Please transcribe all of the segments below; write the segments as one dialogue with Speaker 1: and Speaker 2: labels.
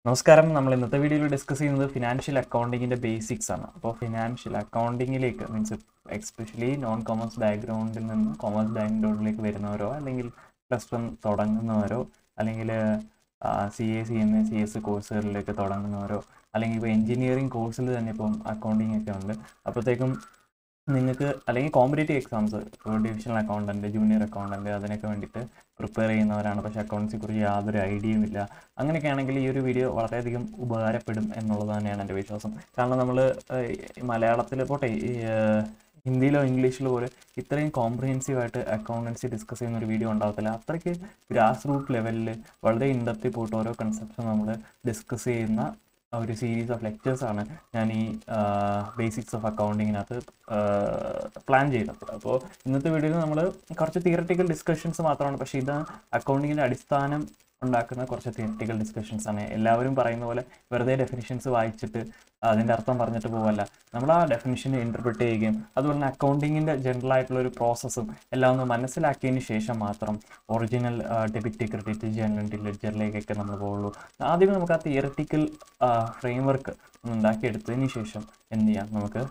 Speaker 1: നമസ്കാരം നമ്മൾ ഇന്നത്തെ വീഡിയോയിൽ ഡിസ്കസ് ചെയ്യുന്നത് ഫിനാൻഷ്യൽ അക്കൗണ്ടിങ്ങിന്റെ ബേസിക്സ് ആണ് അപ്പോൾ ഫിനാൻഷ്യൽ അക്കൗണ്ടിങ്ങിലേക്ക് മീൻസ് എക്സ്പെഷ്യലി നോൺ കോമേഴ്സ് ബാക്ക്ഗ്രൗണ്ടിൽ നിന്ന് കോമേഴ്സ് ബാക്ക്ഗ്രൗണ്ടിലേക്ക് വരുന്നവരോ അല്ലെങ്കിൽ പ്ലസ് വൺ തുടങ്ങുന്നവരോ അല്ലെങ്കിൽ C A C M A C S കോഴ്സുകളിലേക്ക് തുടങ്ങുന്നവരോ അല്ലെങ്കിൽ ഇപ്പോൾ എഞ്ചിനീയറിംഗ് കോഴ്സിൽ തന്നെ ഇപ്പം അക്കൗണ്ടിങ് ഒക്കെ ഉണ്ട് അപ്പോഴത്തേക്കും നിങ്ങൾക്ക് അല്ലെങ്കിൽ കോമ്പറ്റേറ്റീവ് എക്സാംസ് ഇപ്പോൾ ഡിവിഷണൽ അക്കൗണ്ടൻറ്റ് ജൂനിയർ അക്കൗണ്ടൻറ്റ് അതിനൊക്കെ വേണ്ടിയിട്ട് പ്രിപ്പയർ ചെയ്യുന്നവരാണ് പക്ഷേ അക്കൗണ്ട്സിനെ കുറിച്ച് യാതൊരു ഐഡിയയും ഇല്ല അങ്ങനെയൊക്കെ ആണെങ്കിൽ ഈ ഒരു വീഡിയോ വളരെയധികം ഉപകാരപ്പെടും എന്നുള്ളത് തന്നെയാണ് എൻ്റെ വിശ്വാസം കാരണം നമ്മൾ മലയാളത്തിൽ പോട്ടെ ഈ, ഏഹ്, ഹിന്ദിയിലോ ഇംഗ്ലീഷിലോ പോലെ ഇത്രയും കോംപ്രിഹെൻസീവ് ആയിട്ട് അക്കൗണ്ടൻസി ഡിസ്കസ് ചെയ്യുന്ന ഒരു വീഡിയോ ഉണ്ടാകത്തില്ല അത്രയ്ക്ക് ഗ്രാസ് റൂട്ട് ലെവലിൽ വളരെ ഇൻഡപ്തി പോയിട്ട് ഓരോ കൺസെപ്റ്റ്സ് നമ്മൾ ഡിസ്കസ് ചെയ്യുന്ന ഒരു സീരീസ് ഓഫ് ലെക്ചേഴ്സ് ആണ് ഞാൻ ഈ ബേസിക്സ് ഓഫ് അക്കൗണ്ടിങ്ങിനകത്ത് പ്ലാൻ ചെയ്യുന്നത് അപ്പോൾ ഇന്നത്തെ വീഡിയോയിൽ നമ്മൾ കുറച്ച് തിയറട്ടിക്കൽ ഡിസ്കഷൻസ് മാത്രമാണ് പക്ഷേ ഇത് അക്കൗണ്ടിങ്ങിൻ്റെ അടിസ്ഥാനം ഉണ്ടാക്കുന്ന കുറച്ച് തിയറട്ടിക്കൽ ഡിസ്കഷൻസ് ആണ് എല്ലാവരും പറയുന്ന പോലെ വെറുതെ ഡെഫിനിഷൻസ് വായിച്ചിട്ട് അതിൻ്റെ അർത്ഥം പറഞ്ഞിട്ട് പോവല്ല നമ്മൾ ആ ഡെഫിനിഷനെ ഇൻ്റർപ്രിറ്റ് ചെയ്യുകയും അതുപോലെ തന്നെ അക്കൗണ്ടിങ്ങിൻ്റെ ജനറൽ ആയിട്ടുള്ള ഒരു പ്രോസസ്സും എല്ലാം ഒന്ന് മനസ്സിലാക്കിയതിന് ശേഷം മാത്രം ഒറിജിനൽ ഡെബിറ്റ് ക്രെഡിറ്റ് ജനറൽ ലെഡ്ജറിലേക്കൊക്കെ നമ്മൾ പോകുള്ളൂ ആദ്യമേ നമുക്ക് ആ തിയറട്ടിക്കൽ ഫ്രെയിം വർക്ക് ഒന്ന് ഉണ്ടാക്കിയെടുത്തതിന് ശേഷം എന്ത് ചെയ്യാം നമുക്ക്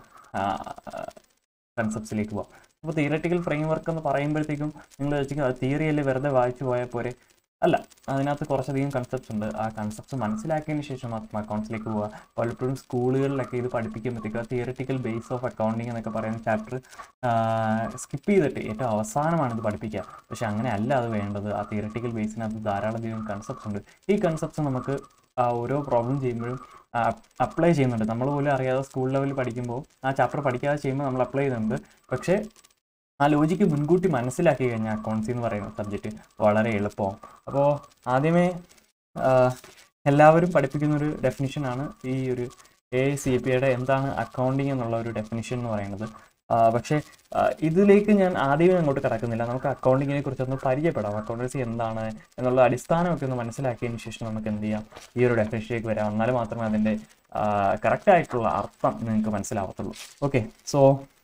Speaker 1: കൺസെപ്റ്റ്സിലേക്ക് പോവാം അപ്പോൾ തിയറട്ടിക്കൽ ഫ്രെയിം വർക്ക് എന്ന് പറയുമ്പോഴത്തേക്കും നിങ്ങൾ വെച്ചിരിക്കും അത് തിയറിയല്ലേ വെറുതെ വായിച്ചു പോയാൽ പോരെ അല്ല അതിനകത്ത് കുറച്ചധികം കൺസെപ്റ്റ്സ് ഉണ്ട് ആ കൺസെപ്റ്റ്സ് മനസ്സിലാക്കിയതിന് ശേഷം മാത്രം അക്കൗണ്ട്സിലേക്ക് പോവുക പലപ്പോഴും സ്കൂളുകളിലൊക്കെ ഇത് പഠിപ്പിക്കുമ്പോഴത്തേക്കും ആ തിയറട്ടിക്കൽ ബേസ് ഓഫ് അക്കൗണ്ടിങ് എന്നൊക്കെ പറയുന്ന ചാപ്റ്റർ സ്കിപ്പ് ചെയ്തിട്ട് ഏറ്റവും അവസാനമാണ് ഇത് പഠിപ്പിക്കുക പക്ഷെ അങ്ങനെ അല്ല അത് വേണ്ടത് ആ തിയറട്ടിക്കൽ ബേസിനകത്ത് ധാരാളം അധികം കൺസെപ്റ്റ്സ് ഉണ്ട് ഈ കൺസെപ്റ്റ്സ് നമുക്ക് ആ ഓരോ പ്രോബ്ലം ചെയ്യുമ്പോഴും അപ്ലൈ ചെയ്യുന്നുണ്ട് നമ്മൾ പോലും അറിയാതെ സ്കൂൾ ലെവലിൽ പഠിക്കുമ്പോൾ ആ ചാപ്റ്റർ പഠിക്കാതെ ചെയ്യുമ്പോൾ നമ്മൾ അപ്ലൈ ചെയ്യുന്നുണ്ട് പക്ഷേ ആ ലോജിക്ക് മുൻകൂട്ടി മനസ്സിലാക്കി കഴിഞ്ഞാൽ അക്കൗണ്ട്സി എന്ന് പറയുന്ന സബ്ജക്റ്റ് വളരെ എളുപ്പമാവും അപ്പോൾ ആദ്യമേ ആ, എല്ലാവരും പഠിപ്പിക്കുന്ന ഒരു ഡെഫിനിഷനാണ് ഈ ഒരു എ സി പി യുടെ എന്താണ് അക്കൗണ്ടിങ് എന്നുള്ള ഒരു ഡെഫിനിഷൻ എന്ന് പറയുന്നത് ആ, പക്ഷേ ആ, ഇതിലേക്ക് ഞാൻ ആദ്യമേ അങ്ങോട്ട് കിടക്കുന്നില്ല നമുക്ക് അക്കൗണ്ടിങ്ങിനെ കുറിച്ചൊന്ന് പരിചയപ്പെടാം അക്കൗണ്ടൻസി എന്താണ് എന്നുള്ള അടിസ്ഥാനമൊക്കെ ഒന്ന് മനസ്സിലാക്കിയതിന് ശേഷം നമുക്ക് എന്ത് ചെയ്യാം ഈ ഒരു ഡെഫിനിഷനിലേക്ക് വരാം എന്നാൽ മാത്രമേ അതിൻ്റെ കറക്റ്റ് ആയിട്ടുള്ള അർത്ഥം നിങ്ങൾക്ക് മനസ്സിലാവത്തുള്ളൂ ഓക്കെ സോ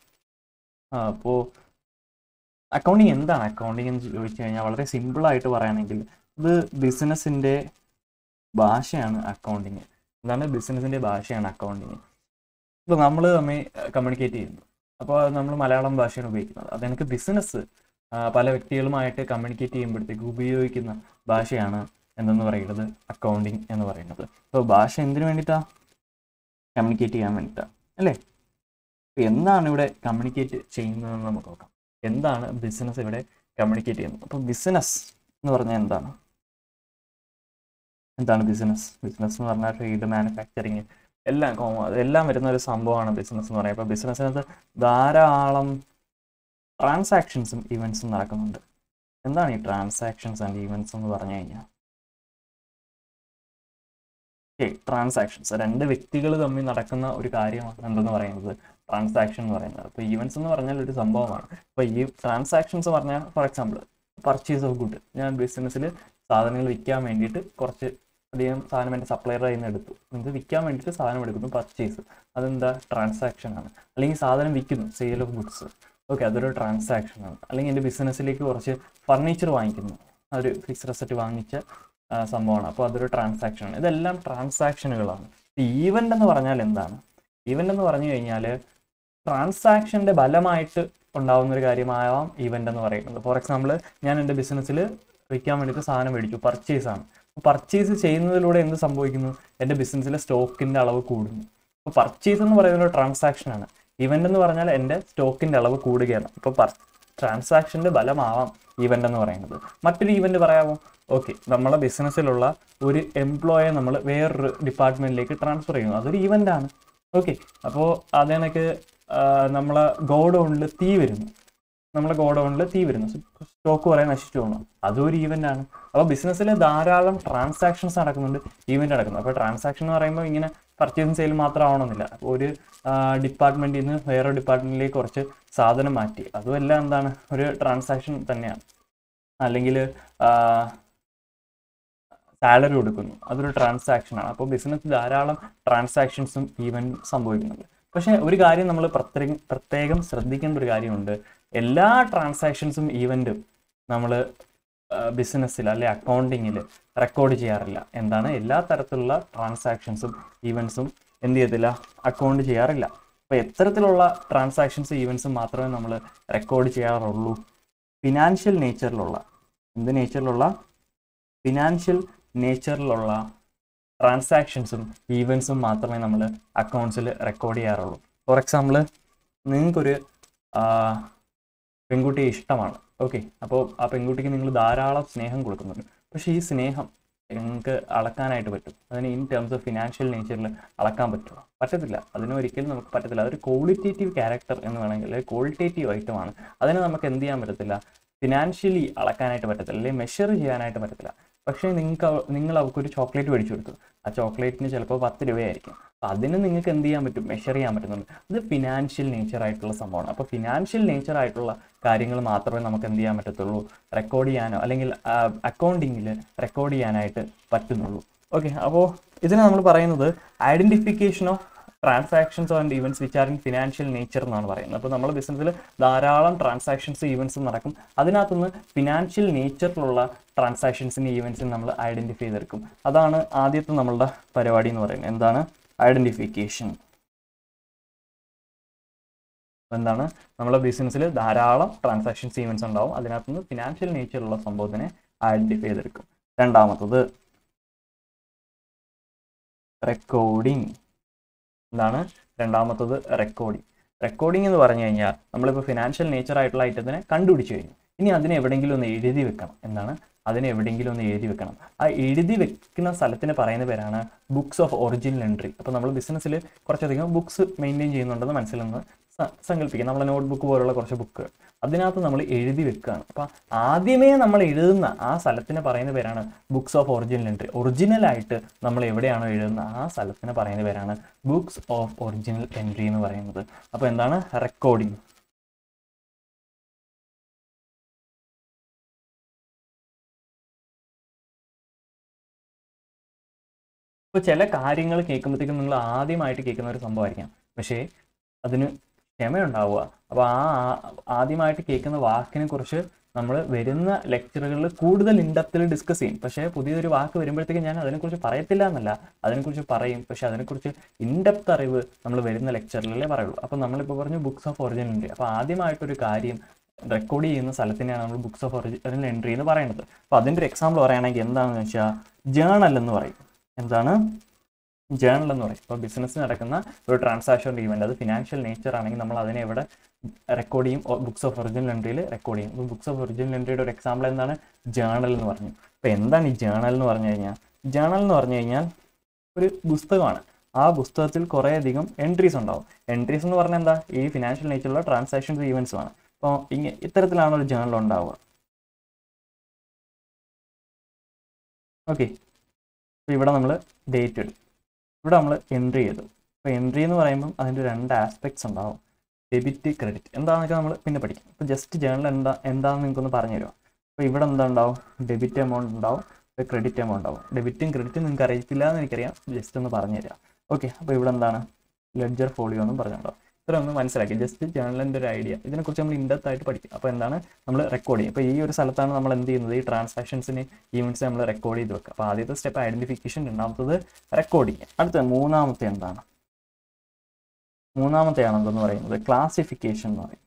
Speaker 1: അപ്പോൾ അക്കൗണ്ടിങ് എന്താണ് അക്കൗണ്ടിങ് എന്ന് ചോദിച്ചു കഴിഞ്ഞാൽ വളരെ സിമ്പിളായിട്ട് പറയുകയാണെങ്കിൽ ഇത് ബിസിനസ്സിൻ്റെ ഭാഷയാണ് അക്കൗണ്ടിങ് എന്താണ് ബിസിനസ്സിൻ്റെ ഭാഷയാണ് അക്കൗണ്ടിങ് ഇപ്പോൾ നമ്മൾ തമ്മിൽ കമ്മ്യൂണിക്കേറ്റ് ചെയ്യുന്നു അപ്പോൾ നമ്മൾ മലയാളം ഭാഷയാണ് ഉപയോഗിക്കുന്നത് അതെനിക്ക് ബിസിനസ് പല വ്യക്തികളുമായിട്ട് കമ്മ്യൂണിക്കേറ്റ് ചെയ്യുമ്പോഴത്തേക്ക് ഉപയോഗിക്കുന്ന ഭാഷയാണ് എന്തെന്ന് പറയുന്നത് അക്കൗണ്ടിങ് എന്ന് പറയുന്നത് അപ്പോൾ ഭാഷ എന്തിനു വേണ്ടിയിട്ടാണ് കമ്മ്യൂണിക്കേറ്റ് ചെയ്യാൻ വേണ്ടിയിട്ടാണ് അല്ലേ അപ്പോൾ എന്താണ് ഇവിടെ കമ്മ്യൂണിക്കേറ്റ് ചെയ്യുന്നതെന്ന് നമുക്ക് നോക്കാം എന്താണ് ബിസിനസ് ഇവിടെ കമ്മ്യൂണിക്കേറ്റ് ചെയ്യുന്നത് അപ്പോൾ ബിസിനസ് എന്ന് പറഞ്ഞാൽ എന്താണ് എന്താണ് ബിസിനസ് ബിസിനസ് എന്ന് പറഞ്ഞാൽ ട്രേഡ് മാനുഫാക്ചറിങ് എല്ലാം കോമ- എല്ലാം വരുന്ന ഒരു സംഭവമാണ് ബിസിനസ് എന്ന് പറയുന്നത് അപ്പോൾ ബിസിനസ്സിനകത്ത് ധാരാളം ട്രാൻസാക്ഷൻസും ഇവൻസും നടക്കുന്നുണ്ട് എന്താണ് ഈ ട്രാൻസാക്ഷൻസ് ആൻഡ് ഈവൻസ് എന്ന് പറഞ്ഞു കഴിഞ്ഞാൽ ട്രാൻസാക്ഷൻസ് രണ്ട് വ്യക്തികൾ തമ്മിൽ നടക്കുന്ന ഒരു കാര്യമാണ് എന്തെന്ന് പറയുന്നത് ട്രാൻസാക്ഷൻ എന്ന് പറയുന്നത് അപ്പോൾ ഈവൻസ് എന്ന് പറഞ്ഞാൽ ഒരു സംഭവമാണ് അപ്പോൾ ഈ ട്രാൻസാക്ഷൻസ് പറഞ്ഞാൽ for example purchase of good ഞാൻ ബിസിനസ്സിൽ സാധനങ്ങൾ വിൽക്കാൻ വേണ്ടിയിട്ട് കുറച്ച് അധികം സാധനം എൻ്റെ സപ്ലയറുടെ കയ്യിൽ നിന്ന് എടുത്തു നിങ്ങൾക്ക് വിൽക്കാൻ വേണ്ടിയിട്ട് സാധനം എടുക്കുന്നു പർച്ചേസ് അതെന്താ ട്രാൻസാക്ഷൻ ആണ് അല്ലെങ്കിൽ സാധനം വിൽക്കുന്നു സെയിൽ ഓഫ് ഗുഡ്സ് ഓക്കെ അതൊരു ട്രാൻസാക്ഷൻ ആണ് അല്ലെങ്കിൽ എൻ്റെ ബിസിനസ്സിലേക്ക് കുറച്ച് ഫർണിച്ചർ വാങ്ങിക്കുന്നു ഒരു ഫിക്സ്ഡ് അസറ്റ് വാങ്ങിച്ച ആ, സംഭവമാണ് അപ്പോൾ അതൊരു ട്രാൻസാക്ഷൻ ആണ് ഇതെല്ലാം ട്രാൻസാക്ഷനുകളാണ് ഈവൻ്റ് എന്ന് പറഞ്ഞാൽ എന്താണ് ഈവൻ്റ് എന്ന് പറഞ്ഞു കഴിഞ്ഞാൽ ട്രാൻസാക്ഷൻ്റെ ഫലമായിട്ട് ഉണ്ടാവുന്ന ഒരു കാര്യമാവാം ഈവൻ്റ് എന്ന് പറയുന്നത് ഫോർ എക്സാമ്പിൾ ഞാൻ എൻ്റെ ബിസിനസ്സിൽ വിൽക്കാൻ വേണ്ടിയിട്ട് സാധനം മേടിച്ചു പർച്ചേസ് ആണ് പർച്ചേസ് ചെയ്യുന്നതിലൂടെ എന്ത് സംഭവിക്കുന്നു എൻ്റെ ബിസിനസ്സിലെ സ്റ്റോക്കിൻ്റെ അളവ് കൂടുന്നു അപ്പോൾ പർച്ചേസ് എന്ന് പറയുന്നത് ഒരു ട്രാൻസാക്ഷൻ ആണ് ഇവൻ്റ് എന്ന് പറഞ്ഞാൽ എൻ്റെ സ്റ്റോക്കിൻ്റെ അളവ് കൂടുകയാണ് അപ്പോൾ പർ ട്രാൻസാക്ഷൻ്റെ ഫലമാവാം ഇവൻ്റ് എന്ന് പറയുന്നത് മറ്റൊരു ഇവൻ്റ് പറയാമോ ഓക്കെ നമ്മളെ ബിസിനസ്സിലുള്ള ഒരു എംപ്ലോയെ നമ്മൾ വേറൊരു ഡിപ്പാർട്ട്മെൻറ്റിലേക്ക് ട്രാൻസ്ഫർ ചെയ്യുന്നു അതൊരു ഇവൻ്റ് ആണ് ഓക്കെ അപ്പോൾ അതിനൊക്കെ നമ്മളെ ഗോഡൗണിൽ തീ വരുന്നു നമ്മളെ ഗോഡൗണിൽ തീ വരുന്നു സ്റ്റോക്ക് കുറേ നശിച്ചു പോകണം അതും ഒരു ഈവൻ്റ് ആണ് അപ്പോൾ ബിസിനസ്സിൽ ധാരാളം ട്രാൻസാക്ഷൻസ് നടക്കുന്നുണ്ട് ഈവൻ്റ് നടക്കുന്നു അപ്പോൾ ട്രാൻസാക്ഷൻ എന്ന് പറയുമ്പോൾ ഇങ്ങനെ പർച്ചേസും സെയിലും മാത്രം ആവണമെന്നില്ല അപ്പോൾ ഒരു ഡിപ്പാർട്ട്മെൻറ്റിൽ നിന്ന് വേറെ ഡിപ്പാർട്ട്മെൻറ്റിലേക്ക് കുറച്ച് സാധനം മാറ്റി അതും എല്ലാം എന്താണ് ഒരു ട്രാൻസാക്ഷൻ തന്നെയാണ് അല്ലെങ്കിൽ സാലറി കൊടുക്കുന്നു അതൊരു ട്രാൻസാക്ഷൻ ആണ് അപ്പോൾ ബിസിനസ് ധാരാളം ട്രാൻസാക്ഷൻസും ഈവൻ സംഭവിക്കുന്നുണ്ട് പക്ഷേ ഒരു കാര്യം നമ്മൾ പ്രത്യേകം പ്രത്യേകം ശ്രദ്ധിക്കേണ്ട ഒരു കാര്യമുണ്ട് എല്ലാ ട്രാൻസാക്ഷൻസും ഈവൻറ്റും നമ്മൾ ബിസിനസ്സിൽ അല്ലെ അക്കൗണ്ടിങ്ങിൽ റെക്കോർഡ് ചെയ്യാറില്ല എന്താണ് എല്ലാ തരത്തിലുള്ള ട്രാൻസാക്ഷൻസും ഈവൻസും എന്ത് ചെയ്യത്തില്ല അക്കൗണ്ട് ചെയ്യാറില്ല അപ്പോൾ എത്തരത്തിലുള്ള ട്രാൻസാക്ഷൻസ് ഈവൻസും മാത്രമേ നമ്മൾ റെക്കോർഡ് ചെയ്യാറുള്ളൂ ഫിനാൻഷ്യൽ നേച്ചറിലുള്ള എന്ത് നേച്ചറിലുള്ള ഫിനാൻഷ്യൽ നേച്ചറിലുള്ള ട്രാൻസാക്ഷൻസും ഈവൻസും മാത്രമേ നമ്മൾ അക്കൗണ്ട്സിൽ റെക്കോർഡ് ചെയ്യാറുള്ളൂ ഫോർ എക്സാമ്പിൾ നിങ്ങൾക്കൊരു ആ, പെൺകുട്ടിയെ ഇഷ്ടമാണ് ഓക്കെ അപ്പോൾ ആ പെൺകുട്ടിക്ക് നിങ്ങൾ ധാരാളം സ്നേഹം കൊടുക്കുന്നുണ്ട് പക്ഷേ ഈ സ്നേഹം നിങ്ങൾക്ക് അളക്കാനായിട്ട് പറ്റും അതിന് ഇൻ ടേംസ് ഓഫ് ഫിനാൻഷ്യൽ നേച്ചറിൽ അളക്കാൻ പറ്റുമോ പറ്റത്തില്ല അതിന് ഒരിക്കലും നമുക്ക് പറ്റത്തില്ല അതൊരു ക്വാളിറ്റേറ്റീവ് ക്യാരക്ടർ എന്ന് വേണമെങ്കിൽ ക്വാളിറ്റേറ്റീവ് ഐറ്റമാണ് അതിന് നമുക്ക് എന്ത് ചെയ്യാൻ പറ്റത്തില്ല ഫിനാൻഷ്യലി അളക്കാനായിട്ട് പറ്റത്തില്ല അല്ലെങ്കിൽ മെഷർ ചെയ്യാനായിട്ട് പറ്റത്തില്ല പക്ഷേ നിങ്ങൾക്ക് അവ- നിങ്ങൾ അവർക്കൊരു ചോക്ലേറ്റ് മേടിച്ചു കൊടുത്തു ആ ചോക്ലേറ്റിന് ചിലപ്പോൾ പത്ത് രൂപയായിരിക്കും അപ്പം അതിന് നിങ്ങൾക്ക് എന്ത് ചെയ്യാൻ പറ്റും മെഷർ ചെയ്യാൻ പറ്റുന്നുണ്ട് അത് ഫിനാൻഷ്യൽ നേച്ചർ ആയിട്ടുള്ള സംഭവമാണ് അപ്പോൾ ഫിനാൻഷ്യൽ നേച്ചർ ആയിട്ടുള്ള കാര്യങ്ങൾ മാത്രമേ നമുക്ക് എന്ത് ചെയ്യാൻ പറ്റത്തുള്ളൂ റെക്കോർഡ് ചെയ്യാനോ അല്ലെങ്കിൽ അക്കൗണ്ടിങ്ങിൽ റെക്കോർഡ് ചെയ്യാനായിട്ട് പറ്റുന്നുള്ളൂ ഓക്കെ അപ്പോൾ ഇതിന് നമ്മൾ പറയുന്നത് identification of transactions and events which are in financial nature എന്നാണ് പറയുന്നത് അപ്പോൾ നമ്മുടെ ബിസിനസ്സിൽ ധാരാളം ട്രാൻസാക്ഷൻസ് ഈവൻസും നടക്കും അതിനകത്തുനിന്ന് ഫിനാൻഷ്യൽ നേച്ചറിലുള്ള ട്രാൻസാക്ഷൻസിൻ്റെ ഈവൻസിന് നമ്മൾ ഐഡൻറ്റിഫൈ ചെയ്തെടുക്കും അതാണ് ആദ്യത്തെ നമ്മളുടെ പരിപാടി എന്ന് പറയുന്നത് എന്താണ് ഐഡൻറ്റിഫിക്കേഷൻ എന്താണ് നമ്മുടെ ബിസിനസ്സിൽ ധാരാളം ട്രാൻസാക്ഷൻസ് ഈവൻസ് ഉണ്ടാവും അതിനകത്തുനിന്ന് ഫിനാൻഷ്യൽ നേച്ചറുള്ള സംഭവത്തിനെ ഐഡൻറ്റിഫൈ ചെയ്തെടുക്കും രണ്ടാമത്തത് റെക്കോർഡിംഗ് എന്താണ് രണ്ടാമത്തത് റെക്കോർഡിംഗ് റെക്കോർഡിംഗ് എന്ന് പറഞ്ഞു കഴിഞ്ഞാൽ നമ്മളിപ്പോൾ ഫിനാൻഷ്യൽ നേച്ചർ ആയിട്ടുള്ള ഐറ്റത്തിനെ കണ്ടുപിടിച്ച് കഴിഞ്ഞു ഇനി അതിനെ എവിടെയെങ്കിലും ഒന്ന് എഴുതി വെക്കണം എന്താണ് അതിനെ എവിടെയെങ്കിലും ഒന്ന് എഴുതി വെക്കണം ആ എഴുതി വെക്കുന്ന സ്ഥലത്തിന് പറയുന്ന പേരാണ് ബുക്സ് ഓഫ് ഒറിജിനൽ എൻട്രി അപ്പോൾ നമ്മൾ ബിസിനസ്സിൽ കുറച്ചധികം ബുക്സ് മെയിൻറ്റെയിൻ ചെയ്യുന്നുണ്ടെന്ന് മനസ്സിലൊന്ന് സ- സങ്കല്പിക്കുക നമ്മളെ നോട്ട്ബുക്ക് പോലുള്ള കുറച്ച് ബുക്ക് അതിനകത്ത് നമ്മൾ എഴുതി വെക്കുകയാണ് അപ്പോൾ ആദ്യമേ നമ്മൾ എഴുതുന്ന ആ സ്ഥലത്തിന് പറയുന്ന പേരാണ് books of original entry original ആയിട്ട് നമ്മൾ എവിടെയാണോ എഴുതുന്ന ആ സ്ഥലത്തിന് പറയുന്ന പേരാണ് ബുക്സ് ഓഫ് ഒറിജിനൽ എൻട്രി എന്ന് പറയുന്നത് അപ്പോൾ എന്താണ് റെക്കോർഡിംഗ് ഇപ്പോൾ ചില കാര്യങ്ങൾ കേൾക്കുമ്പോഴത്തേക്കും നിങ്ങൾ ആദ്യമായിട്ട് കേൾക്കുന്ന ഒരു സംഭവമായിരിക്കാം പക്ഷേ അതിന് ക്ഷമയുണ്ടാവുക അപ്പോൾ ആ ആ- ആദ്യമായിട്ട് കേൾക്കുന്ന വാക്കിനെ കുറിച്ച് നമ്മൾ വരുന്ന ലെക്ചറുകളിൽ കൂടുതൽ ഇൻഡപ്തിൽ ഡിസ്കസ് ചെയ്യും പക്ഷേ പുതിയൊരു വാക്ക് വരുമ്പോഴത്തേക്കും ഞാൻ അതിനെക്കുറിച്ച് പറയത്തില്ല എന്നല്ല അതിനെക്കുറിച്ച് പറയും പക്ഷേ അതിനെക്കുറിച്ച് ഇൻഡപ്ത് അറിവ് നമ്മൾ വരുന്ന ലെക്ചറിലല്ലേ പറയുള്ളൂ അപ്പോൾ നമ്മളിപ്പോൾ പറഞ്ഞു ബുക്സ് ഓഫ് ഒറിജിനൽ എൻട്രി അപ്പോൾ ആദ്യമായിട്ടൊരു കാര്യം റെക്കോർഡ് ചെയ്യുന്ന സ്ഥലത്തിനെയാണ് നമ്മൾ ബുക്സ് ഓഫ് ഒറിജിനൽ എൻട്രി എന്ന് പറയുന്നത് അപ്പോൾ അതിൻ്റെ ഒരു എക്സാമ്പിൾ പറയുകയാണെങ്കിൽ എന്താണെന്ന് വെച്ചാൽ ജേണൽ എന്ന് പറയും എന്താണ് ജേണൽ എന്ന് പറയും ഇപ്പോൾ ബിസിനസ് നടക്കുന്ന ഒരു ട്രാൻസാക്ഷൻ ഈവൻ്റ് അത് ഫിനാൻഷ്യൽ നേച്ചർ ആണെങ്കിൽ നമ്മൾ അതിനെ എവിടെ റെക്കോർഡ് ചെയ്യും ബുക്സ് ഓഫ് ഒറിജിനൽ എൻട്രിയിൽ റെക്കോർഡ് ചെയ്യും അപ്പോൾ ബുക്സ് ഓഫ് ഒറിജിനൽ എൻട്രിയുടെ ഒരു എക്സാമ്പിൾ എന്താണ് ജേണൽ എന്ന് പറഞ്ഞു അപ്പോൾ എന്താണ് ഈ ജേണൽ എന്ന് പറഞ്ഞു കഴിഞ്ഞാൽ ജേണൽ എന്ന് പറഞ്ഞു കഴിഞ്ഞാൽ ഒരു പുസ്തകമാണ് ആ പുസ്തകത്തിൽ കുറേയധികം എൻട്രീസ് ഉണ്ടാവും എൻട്രീസ് എന്ന് പറഞ്ഞാൽ എന്താ ഈ ഫിനാൻഷ്യൽ നേച്ചറുള്ള ട്രാൻസാക്ഷൻസ് ഈവൻസും ആണ് അപ്പോൾ ഇങ്ങ ഇത്തരത്തിലാണ് ഒരു ജേണൽ ഉണ്ടാവുക ഓക്കെ അപ്പോൾ ഇവിടെ നമ്മൾ ഡേറ്റ് ഇടും ഇവിടെ നമ്മൾ എൻട്രി ചെയ്തു അപ്പോൾ എൻട്രി എന്ന് പറയുമ്പം അതിൻ്റെ രണ്ട് ആസ്പെക്ട്സ് ഉണ്ടാവും ഡെബിറ്റ് ക്രെഡിറ്റ് എന്താണെന്നൊക്കെ നമ്മൾ പിന്നെ പഠിക്കും അപ്പോൾ ജസ്റ്റ് ജേണൽ എന്താ എന്താണെന്ന് നിങ്ങൾക്കൊന്ന് പറഞ്ഞു തരുമോ അപ്പോൾ ഇവിടെ എന്താ ഉണ്ടാവും ഡെബിറ്റ് എമൗണ്ട് ഉണ്ടാവും ക്രെഡിറ്റ് എമൗണ്ട് ഉണ്ടാവും ഡെബിറ്റും ക്രെഡിറ്റും നിങ്ങൾക്ക് അറിയത്തില്ല എന്ന് എനിക്കറിയാം ജസ്റ്റ് ഒന്ന് പറഞ്ഞു തരാം ഓക്കെ അപ്പോൾ ഇവിടെ എന്താണ് ലെഡ്ജർ ഫോളിയോ എന്നും പറഞ്ഞിട്ടുണ്ടാവും ഇത്ര ഒന്ന് മനസ്സിലാക്കി ജസ്റ്റ് ജേണലിൻ്റെ ഒരു ഐഡിയ ഇതിനെക്കുറിച്ച് നമ്മൾ ഇൻഡെപ്ത് ആയിട്ട് പഠിക്കും അപ്പോൾ എന്താണ് നമ്മൾ റെക്കോർഡ് ചെയ്യും അപ്പോൾ ഈ ഒരു സ്ഥലത്താണ് നമ്മൾ എന്ത് ചെയ്യുന്നത് ഈ ട്രാൻസാക്ഷൻസിന് ഈവൻസ് നമ്മൾ റെക്കോർഡ് ചെയ്ത് വെക്കുക അപ്പോൾ ആദ്യത്തെ സ്റ്റെപ്പ് ഐഡന്റിഫിക്കേഷൻ രണ്ടാമത്തത് റെക്കോർഡിങ് അടുത്ത മൂന്നാമത്തെ എന്താണ് മൂന്നാമത്തെയാണ് എന്തെന്ന് പറയുന്നത് ക്ലാസിഫിക്കേഷൻ എന്ന് പറയും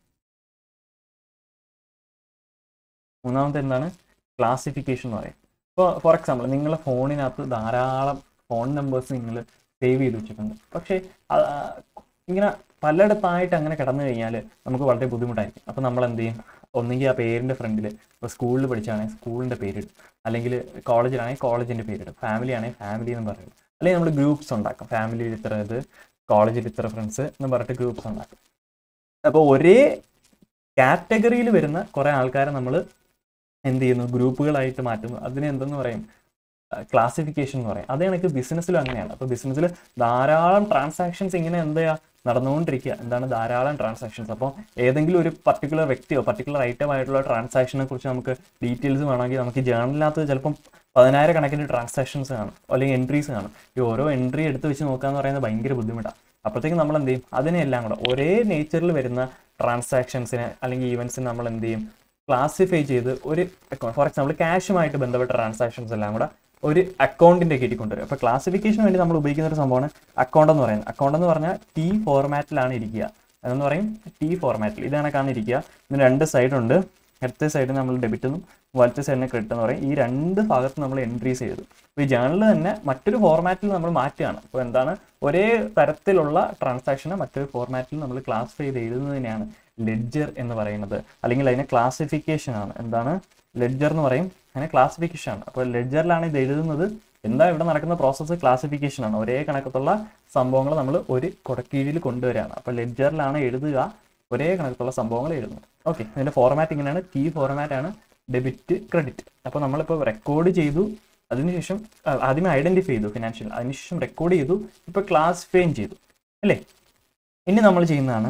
Speaker 1: മൂന്നാമത്തെ എന്താണ് ക്ലാസിഫിക്കേഷൻ എന്ന് പറയും ഇപ്പോൾ ഫോർ എക്സാമ്പിൾ നിങ്ങളുടെ ഫോണിനകത്ത് ധാരാളം ഫോൺ നമ്പേഴ്സ് നിങ്ങൾ സേവ് ചെയ്ത് വെച്ചിട്ടുണ്ട് പക്ഷേ ആ, ഇങ്ങനെ പലയിടത്തായിട്ട് അങ്ങനെ കിടന്നു കഴിഞ്ഞാൽ നമുക്ക് വളരെ ബുദ്ധിമുട്ടായിരിക്കും അപ്പോൾ നമ്മൾ എന്ത് ചെയ്യും ഒന്നെങ്കിൽ ആ പേരിൻ്റെ ഫ്രണ്ടിൽ ഇപ്പോൾ സ്കൂളിൽ പഠിച്ചാണെങ്കിൽ സ്കൂളിൻ്റെ പേരിടും അല്ലെങ്കിൽ കോളേജിലാണെങ്കിൽ കോളേജിൻ്റെ പേരിടും ഫാമിലി ആണെങ്കിൽ ഫാമിലി എന്ന് പറയും അല്ലെങ്കിൽ നമ്മൾ ഗ്രൂപ്പ്സ് ഉണ്ടാക്കും ഫാമിലിയിൽ ഇത്ര ഇത് കോളേജിൽ ഇത്ര ഫ്രണ്ട്സ് എന്ന് പറഞ്ഞിട്ട് ഗ്രൂപ്പ്സ് ഉണ്ടാക്കും അപ്പോൾ ഒരേ കാറ്റഗറിയിൽ വരുന്ന കുറേ ആൾക്കാരെ നമ്മൾ എന്ത് ചെയ്യുന്നു ഗ്രൂപ്പുകളായിട്ട് മാറ്റുന്നു അതിനെ എന്തെന്ന് പറയും ക്ലാസിഫിക്കേഷൻ എന്ന് പറയും അതേ കണക്ക് ബിസിനസ്സിലും അങ്ങനെയാണ് അപ്പോൾ ബിസിനസ്സിൽ ധാരാളം ട്രാൻസാക്ഷൻസ് ഇങ്ങനെ എന്താ നടന്നുകൊണ്ടിരിക്കുക എന്താണ് ധാരാളം ട്രാൻസാക്ഷൻസ് അപ്പോൾ ഏതെങ്കിലും ഒരു പർട്ടിക്കുലർ വ്യക്തിയോ പർട്ടിക്കുലർ ഐറ്റം ആയിട്ടുള്ള ട്രാൻസാക്ഷനെ കുറിച്ച് നമുക്ക് ഡീറ്റെയിൽസ് വേണമെങ്കിൽ നമുക്ക് ജേണലിനകത്ത് ചിലപ്പം പതിനായിരം കണക്കിന് ട്രാൻസാക്ഷൻസ് കാണും അല്ലെങ്കിൽ എൻട്രീസ് കാണും ഈ ഓരോ എൻട്രി എടുത്ത് വെച്ച് നോക്കുക എന്ന് പറയുന്നത് ഭയങ്കര ബുദ്ധിമുട്ടാണ് അപ്പോഴത്തേക്കും നമ്മൾ എന്ത് ചെയ്യും അതിനെല്ലാം കൂടെ ഒരേ നേച്ചറിൽ വരുന്ന ട്രാൻസാക്ഷൻസിനെ അല്ലെങ്കിൽ ഈവൻസിനെ നമ്മൾ എന്ത് ചെയ്യും ക്ലാസിഫൈ ചെയ്ത് ഒരു അക്കൗണ്ട് ഫോർ എക്സാമ്പിൾ ക്യാഷുമായിട്ട് ബന്ധപ്പെട്ട ട്രാൻസാക്ഷൻസ് എല്ലാം കൂടെ ഒരു അക്കൗണ്ടിന്റെ കീഴിൽ കൊണ്ടുവരും അപ്പോൾ ക്ലാസിഫിക്കേഷന് വേണ്ടി നമ്മൾ ഉപയോഗിക്കുന്ന ഒരു സംഭവമാണ് അക്കൗണ്ട് എന്ന് പറയുന്നത് അക്കൗണ്ട് എന്ന് പറഞ്ഞാൽ ടി ഫോർമാറ്റിലാണ് ഇരിക്കുക അതെന്ന് പറയും ടി ഫോർമാറ്റിൽ ഇത് കണക്കാണ് ഇരിക്കുക ഇതിന് രണ്ട് സൈഡ് ഉണ്ട് ഇടത്തെ സൈഡിൽ നമ്മൾ ഡെബിറ്റ് എന്നും വലത്തെ സൈഡിന് ക്രെഡിറ്റ് എന്ന് പറയും ഈ രണ്ട് ഭാഗത്ത് നമ്മൾ എൻട്രീസ് ചെയ്തു അപ്പോൾ ഈ ജേണലിൽ തന്നെ മറ്റൊരു ഫോർമാറ്റിൽ നമ്മൾ മാറ്റുകയാണ് അപ്പോൾ എന്താണ് ഒരേ തരത്തിലുള്ള ട്രാൻസാക്ഷനെ മറ്റൊരു ഫോർമാറ്റിൽ നമ്മൾ ക്ലാസിഫൈ ചെയ്ത് എഴുതുന്നതിനെയാണ് ലെഡ്ജർ എന്ന് പറയുന്നത് അല്ലെങ്കിൽ അതിനെ ക്ലാസിഫിക്കേഷൻ ആണ് എന്താണ് ലെഡ്ജർ എന്ന് പറയും അങ്ങനെ ക്ലാസിഫിക്കേഷൻ ആണ് അപ്പോൾ ലെഡ്ജറിലാണ് ഇത് എഴുതുന്നത് എന്താ ഇവിടെ നടക്കുന്ന പ്രോസസ്സ് ക്ലാസിഫിക്കേഷൻ ആണ് ഒരേ കണക്കത്തുള്ള സംഭവങ്ങൾ നമ്മൾ ഒരു കൊടക്കീഴിൽ കൊണ്ടുവരികയാണ് അപ്പോൾ ലെഡ്ജറിലാണ് എഴുതുക ഒരേ കണക്കത്തുള്ള സംഭവങ്ങൾ എഴുതുന്നത് ഓക്കെ ഇതിന്റെ ഫോർമാറ്റ് ഇങ്ങനെയാണ് ടി ഫോർമാറ്റ് ആണ് ഡെബിറ്റ് ക്രെഡിറ്റ് അപ്പോൾ നമ്മളിപ്പോൾ റെക്കോർഡ് ചെയ്തു അതിനുശേഷം ആ, ആദ്യമേ ഐഡന്റിഫൈ ചെയ്തു ഫിനാൻഷ്യൽ അതിനുശേഷം റെക്കോർഡ് ചെയ്തു ഇപ്പോൾ ക്ലാസിഫൈയും ചെയ്തു അല്ലേ ഇനി നമ്മൾ ചെയ്യുന്നതാണ്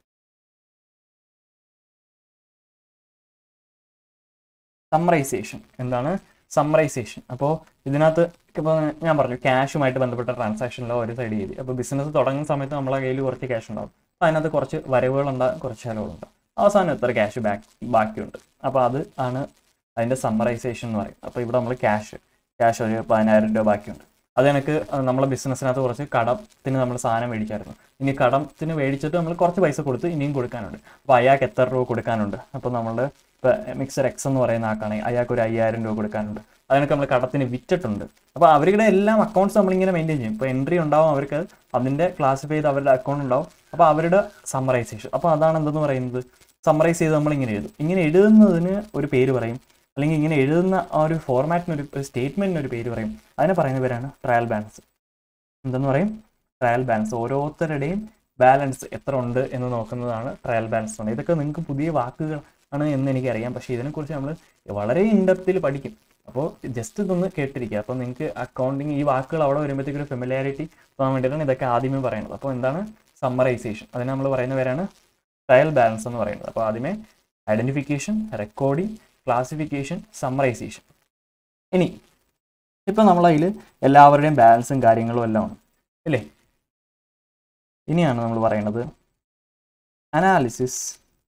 Speaker 1: സമ്മറൈസേഷൻ എന്താണ് സമ്മറൈസേഷൻ അപ്പോൾ ഇതിനകത്ത് ഇപ്പോൾ ഞാൻ പറഞ്ഞു ക്യാഷുമായിട്ട് ബന്ധപ്പെട്ട ട്രാൻസാക്ഷനിലോ ഒരു സൈഡ് ചെയ്ത് അപ്പോൾ ബിസിനസ് തുടങ്ങുന്ന സമയത്ത് നമ്മളെ കയ്യിൽ കുറച്ച് ക്യാഷ് ഉണ്ടാവും അപ്പോൾ അതിനകത്ത് കുറച്ച് വരവുകളുണ്ടാകും കുറച്ച് ചിലവുകളുണ്ടാകും അവസാനം എത്ര ക്യാഷ് ബാക്ക് ബാക്കിയുണ്ട് അപ്പോൾ അത് ആണ് അതിൻ്റെ സമ്മറൈസേഷൻ എന്ന് പറയും അപ്പോൾ ഇവിടെ നമ്മൾ ക്യാഷ് ക്യാഷ് ഒരു പതിനായിരം രൂപ ബാക്കിയുണ്ട് അത് എനിക്ക് നമ്മളെ ബിസിനസ്സിനകത്ത് കുറച്ച് കടത്തിന് നമ്മൾ സാധനം മേടിക്കായിരുന്നു ഇനി കടത്തിന് മേടിച്ചിട്ട് നമ്മൾ കുറച്ച് പൈസ കൊടുത്ത് ഇനിയും കൊടുക്കാനുണ്ട് അപ്പോൾ അയാൾക്ക് എത്ര രൂപ കൊടുക്കാനുണ്ട് അപ്പോൾ നമ്മളുടെ ഇപ്പോൾ മിക്സർ എക്സ് എന്ന് പറയുന്ന ആൾക്കാണെങ്കിൽ അയാൾക്ക് ഒരു അയ്യായിരം രൂപ കൊടുക്കാനുണ്ട് അതിനൊക്കെ നമ്മൾ കടത്തിന് വിറ്റിട്ടുണ്ട് അപ്പോൾ അവരുടെ എല്ലാം അക്കൗണ്ട്സ് നമ്മളിങ്ങനെ മെയിൻറ്റെയിൻ ചെയ്യും ഇപ്പോൾ എൻട്രി ഉണ്ടാവും അവർക്ക് അതിൻ്റെ ക്ലാസിഫൈ ചെയ്ത് അവരുടെ അക്കൗണ്ട് ഉണ്ടാവും അപ്പോൾ അവരുടെ സമ്മറൈസേഷൻ അപ്പോൾ അതാണ് എന്തെന്ന് പറയുന്നത് സമ്മറൈസ് ചെയ്ത് നമ്മൾ ഇങ്ങനെ എഴുതും ഇങ്ങനെ എഴുതുന്നതിന് ഒരു പേര് പറയും അല്ലെങ്കിൽ ഇങ്ങനെ എഴുതുന്ന ആ ഒരു ഫോർമാറ്റിന് ഒരു സ്റ്റേറ്റ്മെന്റിന് ഒരു പേര് പറയും അതിനെ പറയുന്ന പേരാണ് ട്രയൽ ബാലൻസ് എന്തെന്ന് പറയും ട്രയൽ ബാലൻസ് ഓരോരുത്തരുടെയും ബാലൻസ് എത്ര ഉണ്ട് എന്ന് നോക്കുന്നതാണ് ട്രയൽ ബാലൻസ് ഉണ്ട് ഇതൊക്കെ നിങ്ങൾക്ക് പുതിയ വാക്കുകൾ ആണ് എന്ന് എനിക്കറിയാം പക്ഷേ ഇതിനെക്കുറിച്ച് നമ്മൾ വളരെ ഇൻഡെപ്തിൽ പഠിക്കും അപ്പോൾ ജസ്റ്റ് ഇതൊന്ന് കേട്ടിരിക്കുക അപ്പോൾ നിങ്ങൾക്ക് അക്കൗണ്ടിങ് ഈ വാക്കുകൾ അവിടെ വരുമ്പോഴത്തേക്ക് ഒരു ഫെമിലാരിറ്റി തോന്നാൻ വേണ്ടിയിട്ടാണ് ഇതൊക്കെ ആദ്യമേ പറയുന്നത് അപ്പോൾ എന്താണ് സമ്മറൈസേഷൻ അതിനെ നമ്മൾ പറയുന്ന പേരാണ് ട്രയൽ ബാലൻസ് എന്ന് പറയുന്നത് അപ്പോൾ ആദ്യമേ ഐഡന്റിഫിക്കേഷൻ റെക്കോർഡിംഗ് ക്ലാസിഫിക്കേഷൻ സമ്മറൈസേഷൻ ഇനി ഇപ്പം നമ്മളതിൽ എല്ലാവരുടെയും ബാലൻസും കാര്യങ്ങളും എല്ലാം ഉണ്ട് അല്ലേ ഇനിയാണ് നമ്മൾ പറയുന്നത് analysis